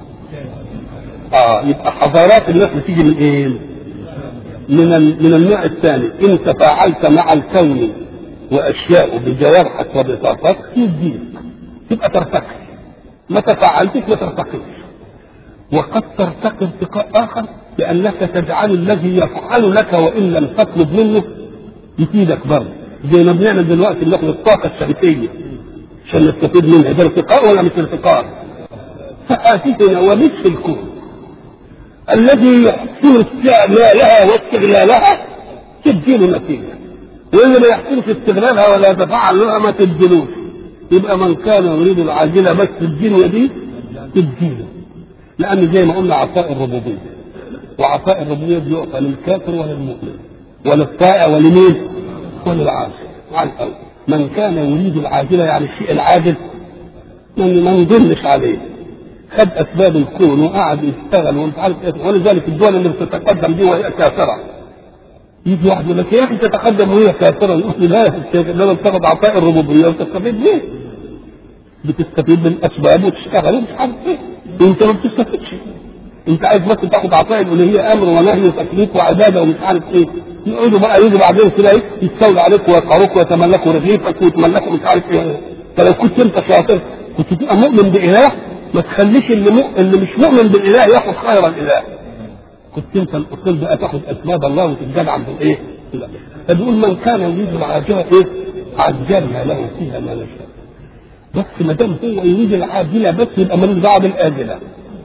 اه يبقى حضارات الناس بتيجي من ايه من من النوع الثاني ان تفاعلت مع الكون واشياء بجوارحك وبطاقتك يديك تبقى ترتقي ما تفاعلتش ما ترتقيش وقد ترتقي ارتقاء اخر لانك تجعل الذي يفعل لك وان لم تطلب منه يفيدك برضه زي ما بنعمل دلوقتي بناخد الطاقه الشمسيه عشان نستفيد منها ده ارتقاء ولا مش ارتقاء؟ فآتيتنا ومش في الكون الذي يحسن استعمالها واستغلالها تديله نتيجة واللي ما يحسنش استغلالها ولا يتفاعل لها ما تديلوش يبقى من كان يريد العاجلة بس الدنيا دي تديله لأن زي ما قلنا عطاء الربوبية وعطاء الربوبية دي يعطى للكافر وللمؤمن وللطائع ولمين؟ وللعاصي على الأول من كان يريد العاجلة يعني الشيء العاجل ما نضلش عليه خد اسباب الكون وقعد يشتغل ومش عارف ايه ولذلك الدول اللي بتتقدم دي وهي كافره يجي واحد يقول لك يا اخي تتقدم وهي كافره يقول لا انما بتاخد عطاء الربوبيه وتستفيد ليه؟ بتستفيد من اسباب وتشتغل ومش عارف ايه انت ما بتستفيدش انت عايز بس تاخد عطاء الالوهيه امر ونهي وتكليف وعباده ومش عارف ايه يقعدوا بقى يجوا بعدين كده ايه يستولوا عليك ويقهروك ويتملكوا رغيفك ويتملكوا مش عارف ايه فلو كنت انت شاطر كنت تبقى مؤمن باله ما تخليش اللي, م... اللي مش مؤمن بالاله ياخد خير الاله كنت انت الاصول بقى تاخد اسباب الله وتتجدع بالايه؟ فبيقول من كان يريد العاجله ايه؟ عجلنا له فيها ما نشاء بس ما دام هو يريد العاجله بس يبقى ملوش دعوه بالاجله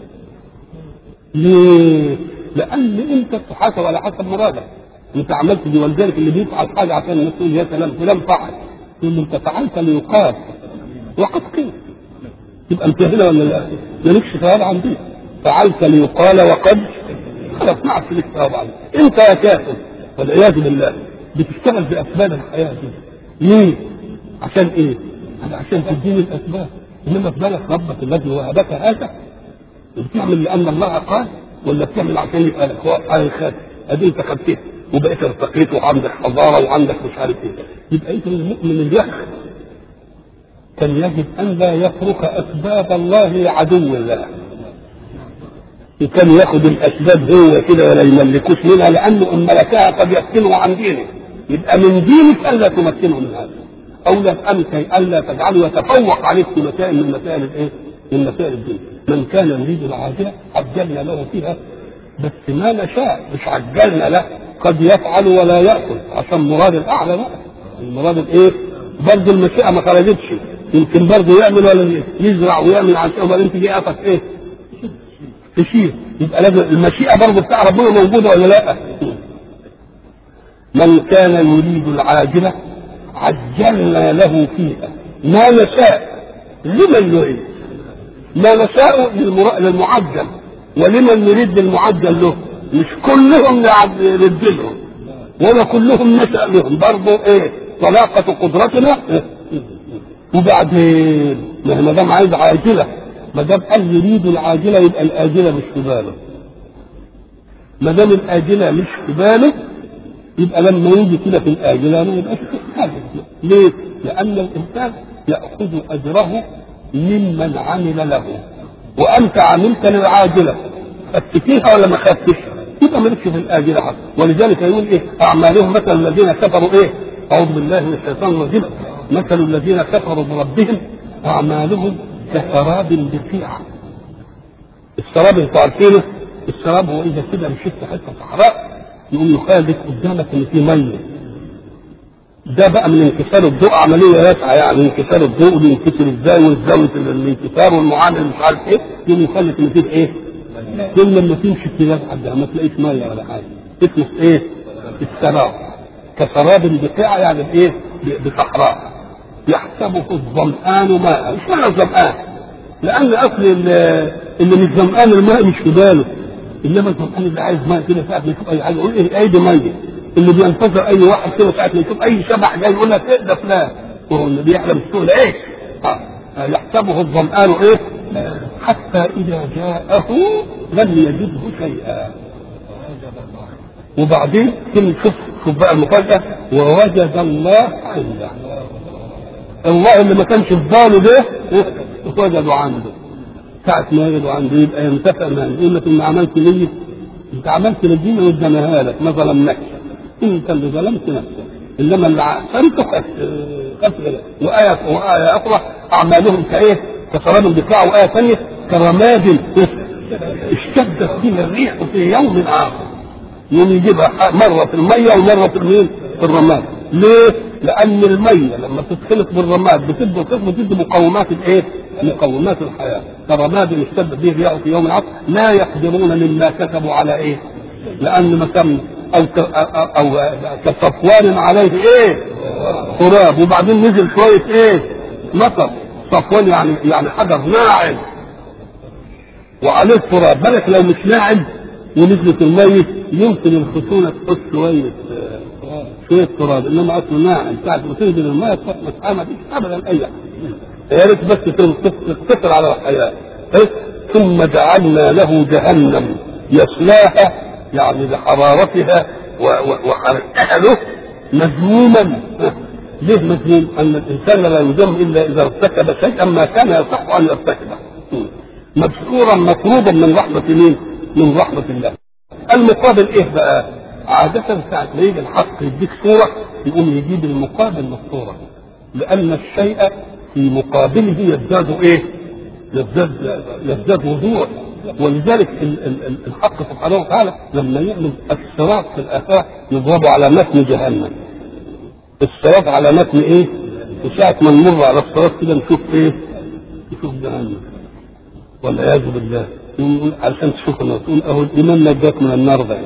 ليه؟ لان انت بتحاسب على حسب مرادك انت عملت دي ولذلك اللي بيفعل حاجه عشان الناس تقول يا سلام فلان فعل يقول له انت فعلت ليقال وقد قيل يبقى انت هنا ولا لا؟ مالكش ثواب عندي فعلت ليقال وقد خلاص ما عادش لك ثواب عندي انت يا كافر والعياذ بالله بتشتغل باسباب الحياه دي ليه؟ عشان ايه؟ عشان تديني الاسباب انما في بالك ربك الذي وهبك هذا بتعمل لان الله قال ولا بتعمل عشان يبقى لك هو خد ادي انت خدتها وبقيت ارتقيت وعندك حضاره وعندك مش عارف ايه يبقى انت المؤمن اللي يخ كان يجب ان لا يترك اسباب الله لعدو الله وكان ياخد الاسباب هو كده ولا يملكوش منها لانه ان ملكها قد يفتنه عن دينه يبقى من دينك الا تمكنه من هذا او لا امك الا تجعله يتفوق عليك في مسائل من مسائل الايه؟ من مسائل الدين من كان يريد العاجله عجلنا له فيها بس ما نشاء مش عجلنا له قد يفعل ولا ياكل عشان مراد الاعلى بقى المراد الايه؟ برضه المشيئه ما خرجتش يمكن برضه يعمل ولا يزرع ويعمل عشان وبعدين تيجي قفك ايه؟ تشير يبقى لازم المشيئه برضه بتاع ربنا موجوده ولا لا؟ من كان يريد العاجله عجلنا له فيها ما نشاء لمن نريد ما نشاء للمعجل ولمن نريد المعجل له مش كلهم ندلهم ولا كلهم نشأ لهم برضه ايه طلاقة قدرتنا إيه؟ وبعدين ما دام عايز عاجلة ما دام قال يريد العاجلة يبقى الآجلة مش في باله ما دام الآجلة مش في باله يبقى لما يجي كده في الآجلة ما يبقاش في حاجة ليه؟ لأن الإنسان يأخذ أجره ممن عمل له وأنت عملت للعاجلة خدت فيها ولا ما خدتش؟ يبقى مالكش في الآجلة حتى ولذلك يقول إيه؟ أعمالهم مثل الذين كفروا إيه؟ أعوذ بالله من الشيطان الرجيم مثل الذين كفروا بربهم أعمالهم كسراب بقيعة السراب انتوا عارفينه السراب هو إذا كده مشيت في حتة صحراء يقوم يخالف قدامك إن في مية ده بقى من انكسار الضوء عملية واسعة يعني انكسار الضوء بينكسر ازاي والزاوية الانكسار والمعامل مش عارف ايه يقوم يخلف ان فيه ايه؟ كل لما تمشي كده لحد ما تلاقيش مية ولا حاجة اسمه ايه؟ السراب كسراب بقيعة يعني بايه؟ بصحراء يحسبه الظمآن ماء مش معنى الظمآن لأن أصل اللي مش ظمآن الماء مش في باله إنما الظمآن اللي عايز ماء كده ساعة ما يشوف أي حاجة يقول إيه أيدي مية اللي بينتظر أي واحد كده ساعة ما يشوف أي شبح جاي يقول لك إيه ده فلان وهو اللي بيحلم السهل إيه يحسبه الظمآن إيه حتى إذا جاءه لم يجده شيئا وبعدين كل شوف شوف بقى المفاجأة ووجد الله عنده الله اللي ما كانش في باله ده وجدوا عنده ساعة ما يجدوا عنده يبقى ينتفع معه يقول لك إن عملت لي أنت عملت للدين واداناها لك ما ظلمناكش أنت اللي ظلمت نفسك إنما اللي أنت خدت وآية وآية أخرى أعمالهم كإيه؟ كسراب بقاع وآية ثانية كرماد اشتدت فيه الريح في يوم آخر يوم يجيبها مرة في المية ومرة في المين؟ في الرماد ليه؟ لأن المية لما تتخلط بالرماد بتدي القسم بتدي مقومات الإيه؟ مقومات الحياة كرماد اشتد به الرياح في يوم العصر لا يقدرون مما كسبوا على إيه؟ لأن مثلا أو ك... أو كصفوان عليه إيه؟ تراب وبعدين نزل شوية إيه؟ مطر صفوان يعني يعني حجر ناعم وعليه تراب بالك لو مش ناعم ونزلت المية يمكن الخشونة تحط شوية شوية تراب انما اصله ناعم ساعة ما تنزل المية تحط ما فيش ابدا اي يا ريت بس تقتصر على الحياة ثم جعلنا له جهنم يصلاها يعني بحرارتها وحرقها له مذموما ليه مذموم؟ ان الانسان لا يذم الا اذا ارتكب شيئا ما كان يصح ان يرتكبه مبسورا مطلوبا من رحمة مين؟ من رحمة الله. المقابل ايه بقى؟ عادة ساعة ما يجي الحق يديك صورة يقوم يجيب المقابل من الصورة. لأن الشيء في مقابله يزداد ايه؟ يزداد يزداد وضوح ولذلك ال- ال- الحق سبحانه وتعالى لما يعمل الصراط في الآفاق يضرب على متن جهنم. الصراط على متن ايه؟ وساعة ما نمر على الصراط كده نشوف ايه؟ نشوف جهنم. والعياذ بالله يقول علشان تشوف النار تقول اهو الايمان نجاك من النار ده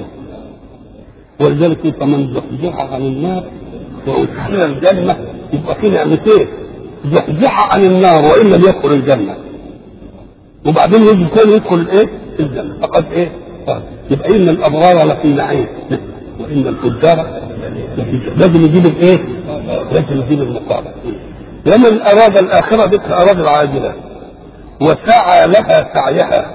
ولذلك يبقى من زحزح عن النار وادخل الجنه يبقى في نعمتين زحزح عن النار وان لم يدخل الجنه وبعدين يجي ثاني يدخل الايه؟ الجنه فقد ايه؟ قال يبقى ان الابرار لفي نعيم وان الفجار لفي جحيم. لازم يجيب الايه؟ لازم يجيب المقابل ومن اراد الاخره ذكر اراد العاجله وسعى لها سعيها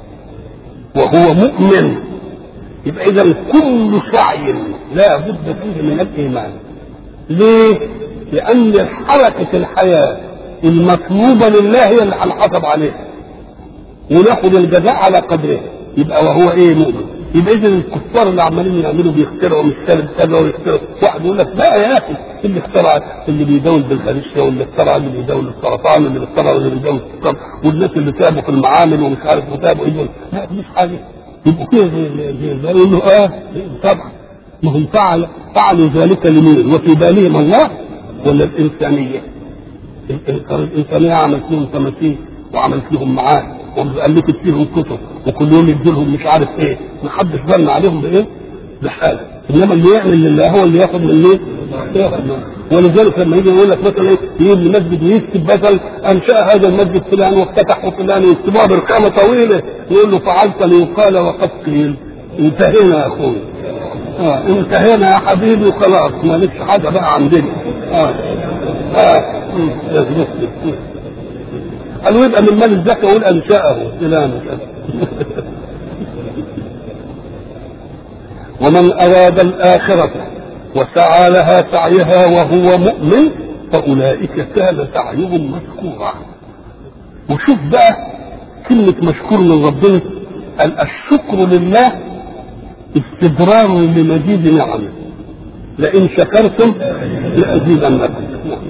وهو مؤمن يبقى اذا كل سعي لا بد فيه من الايمان ليه لان حركه الحياه المطلوبه لله هي اللي هنحاسب عليها وناخد الجزاء على قدره يبقى وهو ايه مؤمن يبقى اذا الكفار اللي عمالين يعملوا بيخترعوا مش كذا كذا ويخترعوا واحد يقول لك لا يا اخي اللي اخترع اللي بيداول بالغريشة واللي اخترع اللي بيداول السرطان واللي اخترع اللي بيداول السكر والناس اللي تعبوا في المعامل ومش عارف وتعبوا ايه لا مش حاجه يبقوا كده زي زي زي يقول له اه طبعا ما هم فعل فعلوا ذلك لمين وفي بالهم الله ولا الانسانيه الانسانيه عملت لهم تماثيل وعملت لهم معاد والفت فيهم كتب وكل يوم يدي لهم مش عارف ايه ما حدش بان عليهم بايه بحاجه انما اللي يعمل لله هو اللي ياخد من ايه ياخد من ولذلك لما يجي يقول لك مثلا ايه يجيب المسجد ويكتب مثلا انشا هذا المسجد فلان وافتتحه فلان ويكتبوها برقامه طويله يقول له فعلت ليقال وقد قيل انتهينا يا اخوي اه انتهينا يا حبيبي وخلاص مالكش حاجه بقى عندنا اه اه مم. يثبت لي. قالوا يبقى من مال الزكاه يقول انشاه الى مش ومن اراد الاخره وسعى لها سعيها وهو مؤمن فاولئك كان سعيهم مشكورا وشوف بقى كلمة مشكور من ربنا قال الشكر لله استدرار لمزيد نعمه لئن شكرتم لأزيدنكم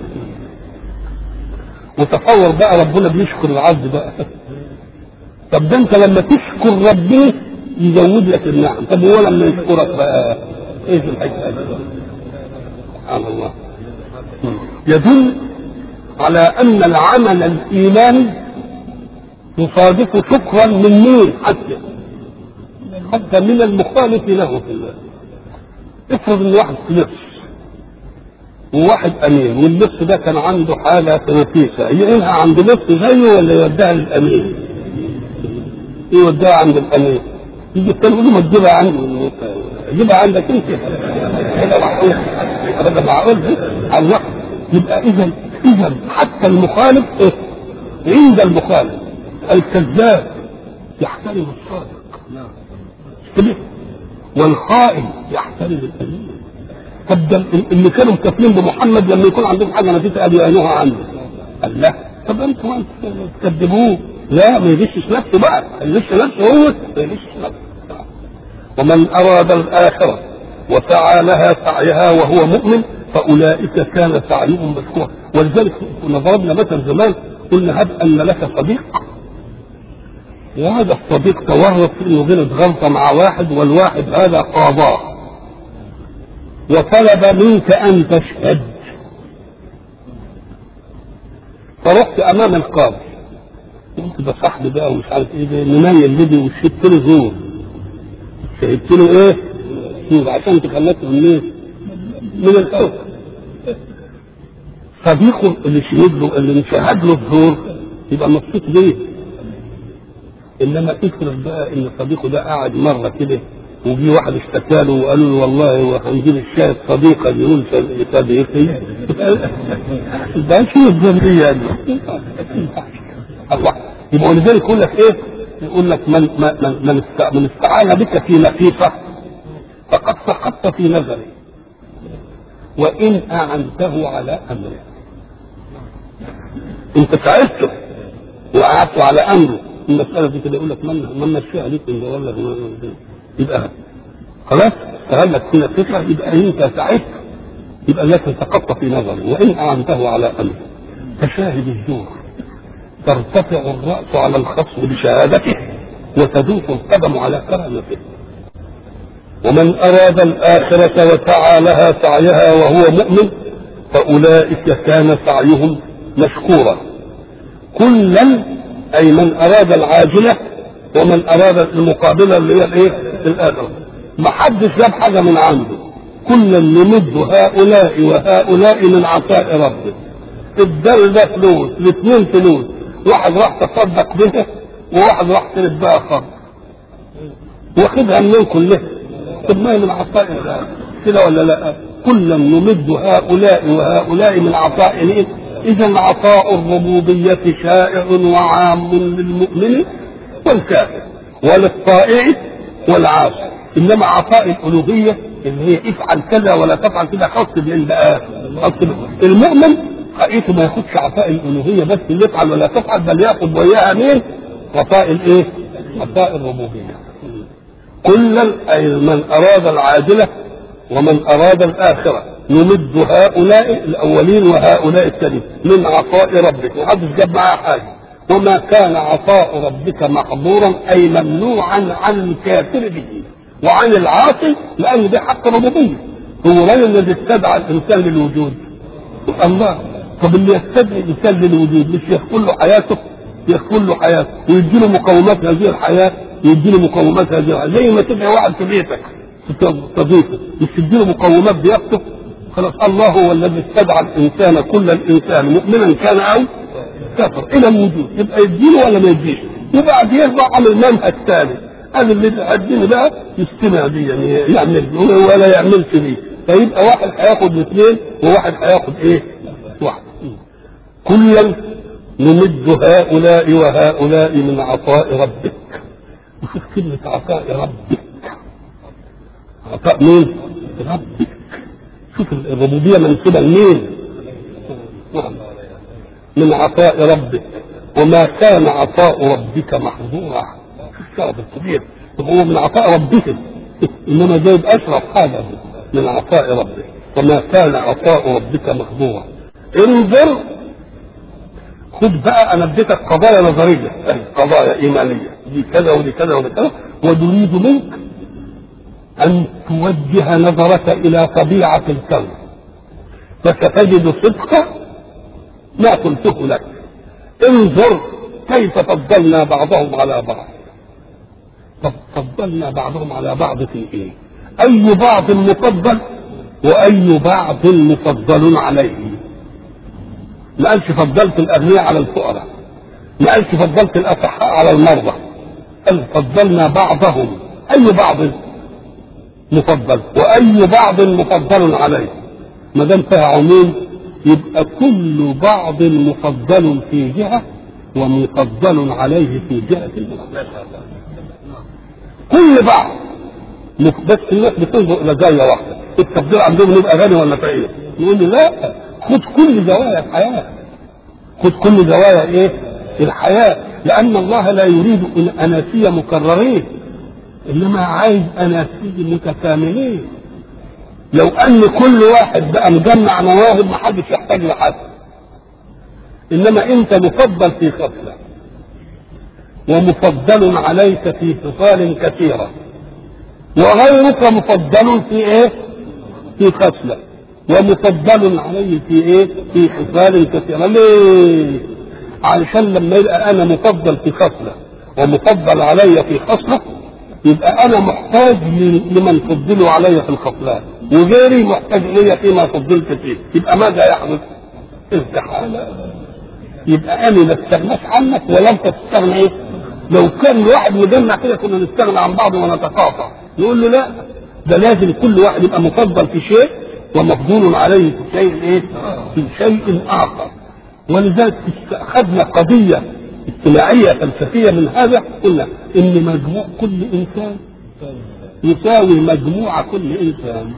وتصور بقى ربنا بيشكر العبد بقى طب ده انت لما تشكر ربنا يزود لك النعم طب هو لما يشكرك بقى ايه الحكايه دي؟ سبحان الله يدل على ان العمل الايماني يصادف شكرا من مين حتى حتى من المخالف له في الله افرض ان واحد في لص وواحد امين واللص ده كان عنده حاله نفيسه ينهى عند لص زيه ولا يوديها للامين؟ يوديها عند الامين يجي الثاني يقول له ما تجيبها عندي جيبها عندك انت هذا معقول هذا معقول على الوقت يبقى اذا اذا حتى المخالف ايه؟ عند المخالف الكذاب يحترم الصادق كده والخائن يحترم الامين طب ده اللي كانوا مكافلين بمحمد لما يكون عندهم حاجه نتيجه ابي ينهى عنه قال لا طب انتوا انتوا تكذبوه لا ما يغشش نفسه بقى يغش نفسه هو ما يغشش نفسه ومن اراد الاخره وسعى لها سعيها وهو مؤمن فاولئك كان سعيهم مشكورا ولذلك كنا ضربنا مثل زمان قلنا هب ان لك صديق وهذا الصديق تورط في انه غلط غلطه مع واحد والواحد هذا قاضاه وطلب منك ان تشهد فرحت امام القاضي قلت ده صاحبي بقى ومش عارف ايه ده منيل لدي وشهدت له زور شهدت له ايه؟ زور عشان تخلصه من ايه؟ من الحكم صديقه اللي شهد له اللي شهد له الزور يبقى مبسوط بيه انما افرض بقى ان صديقه ده قاعد مره كده وجي واحد اشتكى له وقالوا له والله وهنجيب الشاهد صديقه يقول صديقي ده شو الذنبيه دي الله يبقى ولذلك يقول لك ايه؟ يقول لك من من من من استعان بك في نفيسه فقد سقطت في نظري وان اعنته على امره انت ساعدته وقعدت على امره المساله دي كده يقول لك من من مشيها ليك ان ولا يبقى خلاص استغلت في نفسها يبقى انت ساعدت يبقى لك سقطت في نظري وان اعنته على امره كشاهد الزور ترتفع الراس على الخصم بشهادته وتدوس القدم على كرامته ومن اراد الاخره وسعى لها سعيها وهو مؤمن فاولئك كان سعيهم مشكورا كلا اي من اراد العاجله ومن اراد المقابله اللي هي الايه الاخره ما حدش جاب حاجه من عنده كلا نمد هؤلاء وهؤلاء من عطاء ربه الدار ده فلوس الاثنين فلوس واحد راح تصدق بها وواحد راح ترد بها خمر واخدها منين كلها طب ما هي من عطاء الله كده ولا لا كلا نمد هؤلاء وهؤلاء من عطاء ايه اذا عطاء الربوبيه شائع وعام للمؤمن والكافر وللطائع والعاصي انما عطاء الالوهيه اللي هي افعل كذا ولا تفعل كذا خاص بالمين بقى خاص المؤمن حقيقته ما ياخدش عطاء الالوهيه بس اللي يفعل ولا تفعل بل ياخد وياها مين؟ عطاء الايه؟ عطاء الربوبيه كلا اي من اراد العاجله ومن اراد الاخره نمد هؤلاء الاولين وهؤلاء الثانيين من عطاء ربك محدش جاب معاه حاجه وما كان عطاء ربك محظورا اي ممنوعا عن الكافر به وعن العاصي لان ده حق ربوبيه هو من الذي استدعى الانسان للوجود الله طب اللي يستدعي الانسان للوجود مش يخفل له حياته يخفل له حياته ويدي له مقومات هذه الحياه يدي له مقومات هذه الحياه زي ما تدعي واحد في بيتك تضيفه مش تدي له مقومات ضيافته خلاص الله هو الذي استدعى الانسان كل الانسان مؤمنا كان او كافر الى الوجود يبقى يديله ولا ما يديش وبعد يرجع عمل منهج ثاني انا اللي بيحبني بقى يستمع دي يعني يعمل ولا يعملش دي فيبقى واحد هياخد الاثنين وواحد هياخد ايه؟ واحد كلا نمد هؤلاء وهؤلاء من عطاء ربك وشوف كلمة عطاء ربك عطاء مين؟ ربك شوف الربوبية منسوبة لمين؟ من عطاء ربك وما كان عطاء ربك محظورا الشرف الكبير هو من عطاء ربك انما جايب اشرف حاجه من عطاء ربك وما كان عطاء ربك محظورا انظر خد بقى انا اديتك قضايا نظريه قضايا ايمانيه دي كذا ودي كذا ودي كذا ونريد منك ان توجه نظرك الى طبيعه الكون فستجد صدق ما قلته لك انظر كيف فضلنا بعضهم على بعض طب فضلنا بعضهم على بعض في ايه اي بعض مفضل واي بعض مفضل عليه ما قالش فضلت الاغنياء على الفقراء ما قالش فضلت الاصحاء على المرضى قال فضلنا بعضهم اي بعض مفضل واي بعض مفضل عليه ما دام فيها عموم يبقى كل بعض مفضل في جهه ومفضل عليه في جهه اخرى كل بعض بس الناس بتنظر الى زاويه واحده التفضيل عندهم نبقى غني ولا فقير نقول له لا خد كل زوايا الحياه خد كل زوايا ايه الحياه لان الله لا يريد اناسيه مكررين انما عايز اناسيه متكاملين لو ان كل واحد بقى مجمع مواهب ما حدش يحتاج لحد انما انت مفضل في خصله ومفضل عليك في خصال كثيره وغيرك مفضل في ايه في خصله ومفضل عليه في ايه في خصال كثيره ليه علشان لما يبقى انا مفضل في خصله ومفضل علي في خصله يبقى انا محتاج لمن فضلوا علي في الخصلات وغيري محتاج الي فيما فضلت فيه يبقى ماذا يحدث استحاله يبقى انا ما استغناش عنك ولا انت تستغنى ايه لو كان الواحد مجمع كده كنا نستغنى عن بعض ونتقاطع نقول له لا ده لازم كل واحد يبقى مفضل في شيء ومفضول عليه في شيء ايه في شيء اخر ولذلك اخذنا قضيه اجتماعيه فلسفيه من هذا قلنا ان مجموع كل انسان يساوي مجموع كل انسان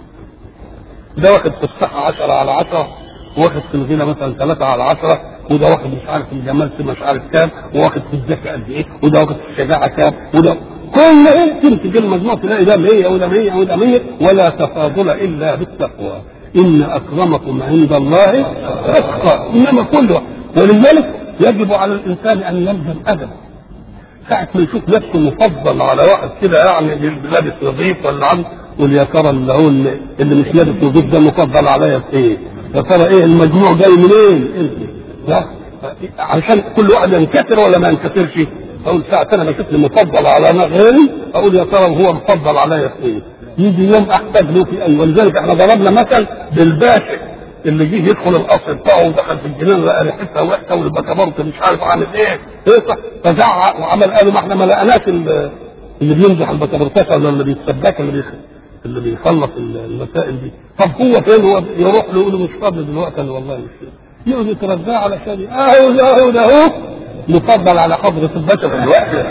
ده واخد في الصحه 10 على 10 واخد في الغنى مثلا 3 على 10 وده واخد مش عارف في الجمال مش عارف كام وواخد في الذكاء قد ايه وده واخد في الشجاعه كام وده كل ايه تمسك المجموع تلاقي ده 100 وده 100 وده 100 ولا تفاضل الا بالتقوى ان اكرمكم عند الله اتقى انما كله ولذلك يجب على الانسان ان يلزم ادبه ساعة ما يشوف نفسه مفضل على واحد كده يعني لابس نظيف ولا عنده يقول يا ترى اللي هو اللي, اللي مش لابس نظيف ده مفضل عليا في ايه؟ يا ترى ايه المجموع جاي منين؟ انت لا علشان كل واحد ينكسر ولا ما ينكسرش؟ اقول ساعة انا بشوفني مفضل على غيري اقول يا ترى هو مفضل عليا في ايه؟ يجي يوم احتاج له في اي ولذلك احنا ضربنا مثل بالباشا اللي جه يدخل القصر بتاعه ودخل في الجنينه لقى ريحتها وحشه والبكابورت مش عارف عامل ايه هيصة فزعق وعمل قالوا ما احنا ما لقيناش اللي بيمزح البكابورتات ولا اللي بيتسبك اللي بيخ... اللي بيخلص المسائل دي طب هو فين هو يروح له يقول له مش فاضي دلوقتي انا والله مش فاضي يقعد يترزع علشان اهو ده اهو ده اهو مفضل على حضرة البشر دلوقتي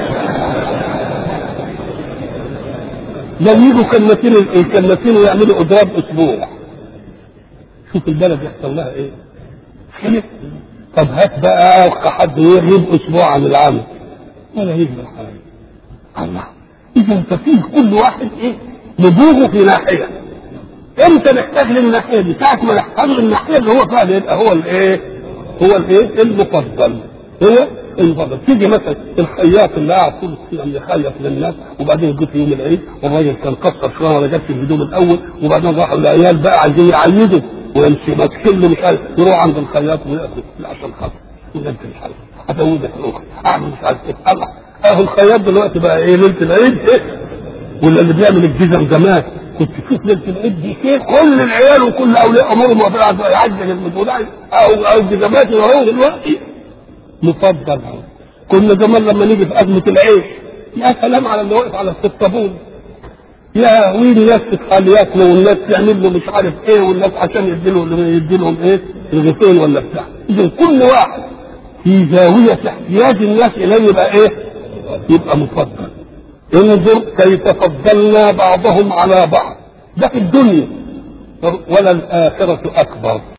لما يجوا كنتين الكنتين ويعملوا اضراب اسبوع شوف البلد يحصل لها ايه خلف طب هات بقى حد يغيب اسبوع عن العمل ولا يقدر حاجه الله اذا ففيه كل واحد ايه نبوغه في ناحيه امتى نحتاج للناحيه دي ساعه ما نحتاج للناحيه اللي هو فيها يبقى هو الايه هو الايه المفضل هو المفضل تيجي مثلا الخياط اللي قاعد طول السنه يخيط للناس وبعدين جه في يوم العيد والراجل كان قصر شويه ولا جاب في الهدوم الاول وبعدين راحوا العيال بقى عايزين يعيدوا ويمشي ماسكين له مش عارف يروح عند الخياط وياخد عشان خاطر يقول انت مش عارف ازودك الاخر اعمل مش عارف ايه الله اهو الخياط دلوقتي بقى ايه ليله العيد ايه ولا اللي بيعمل الجزم زمان كنت تشوف ليله العيد دي كده كل العيال وكل اولياء امورهم واقفين يعجل المدفوع او او الجزمات اللي هو دلوقتي مفضل كنا زمان لما نيجي في ازمه العيش يا سلام على اللي واقف على الصابون يا وين ناس تخلي ياكلوا والناس تعمل له مش عارف ايه والناس عشان يديله يدي لهم ايه الغيثين ولا بتاع اذا كل واحد في زاويه احتياج الناس اليه يبقى ايه؟ يبقى مفضل انظر كيف فضلنا بعضهم على بعض ده في الدنيا وللآخرة أكبر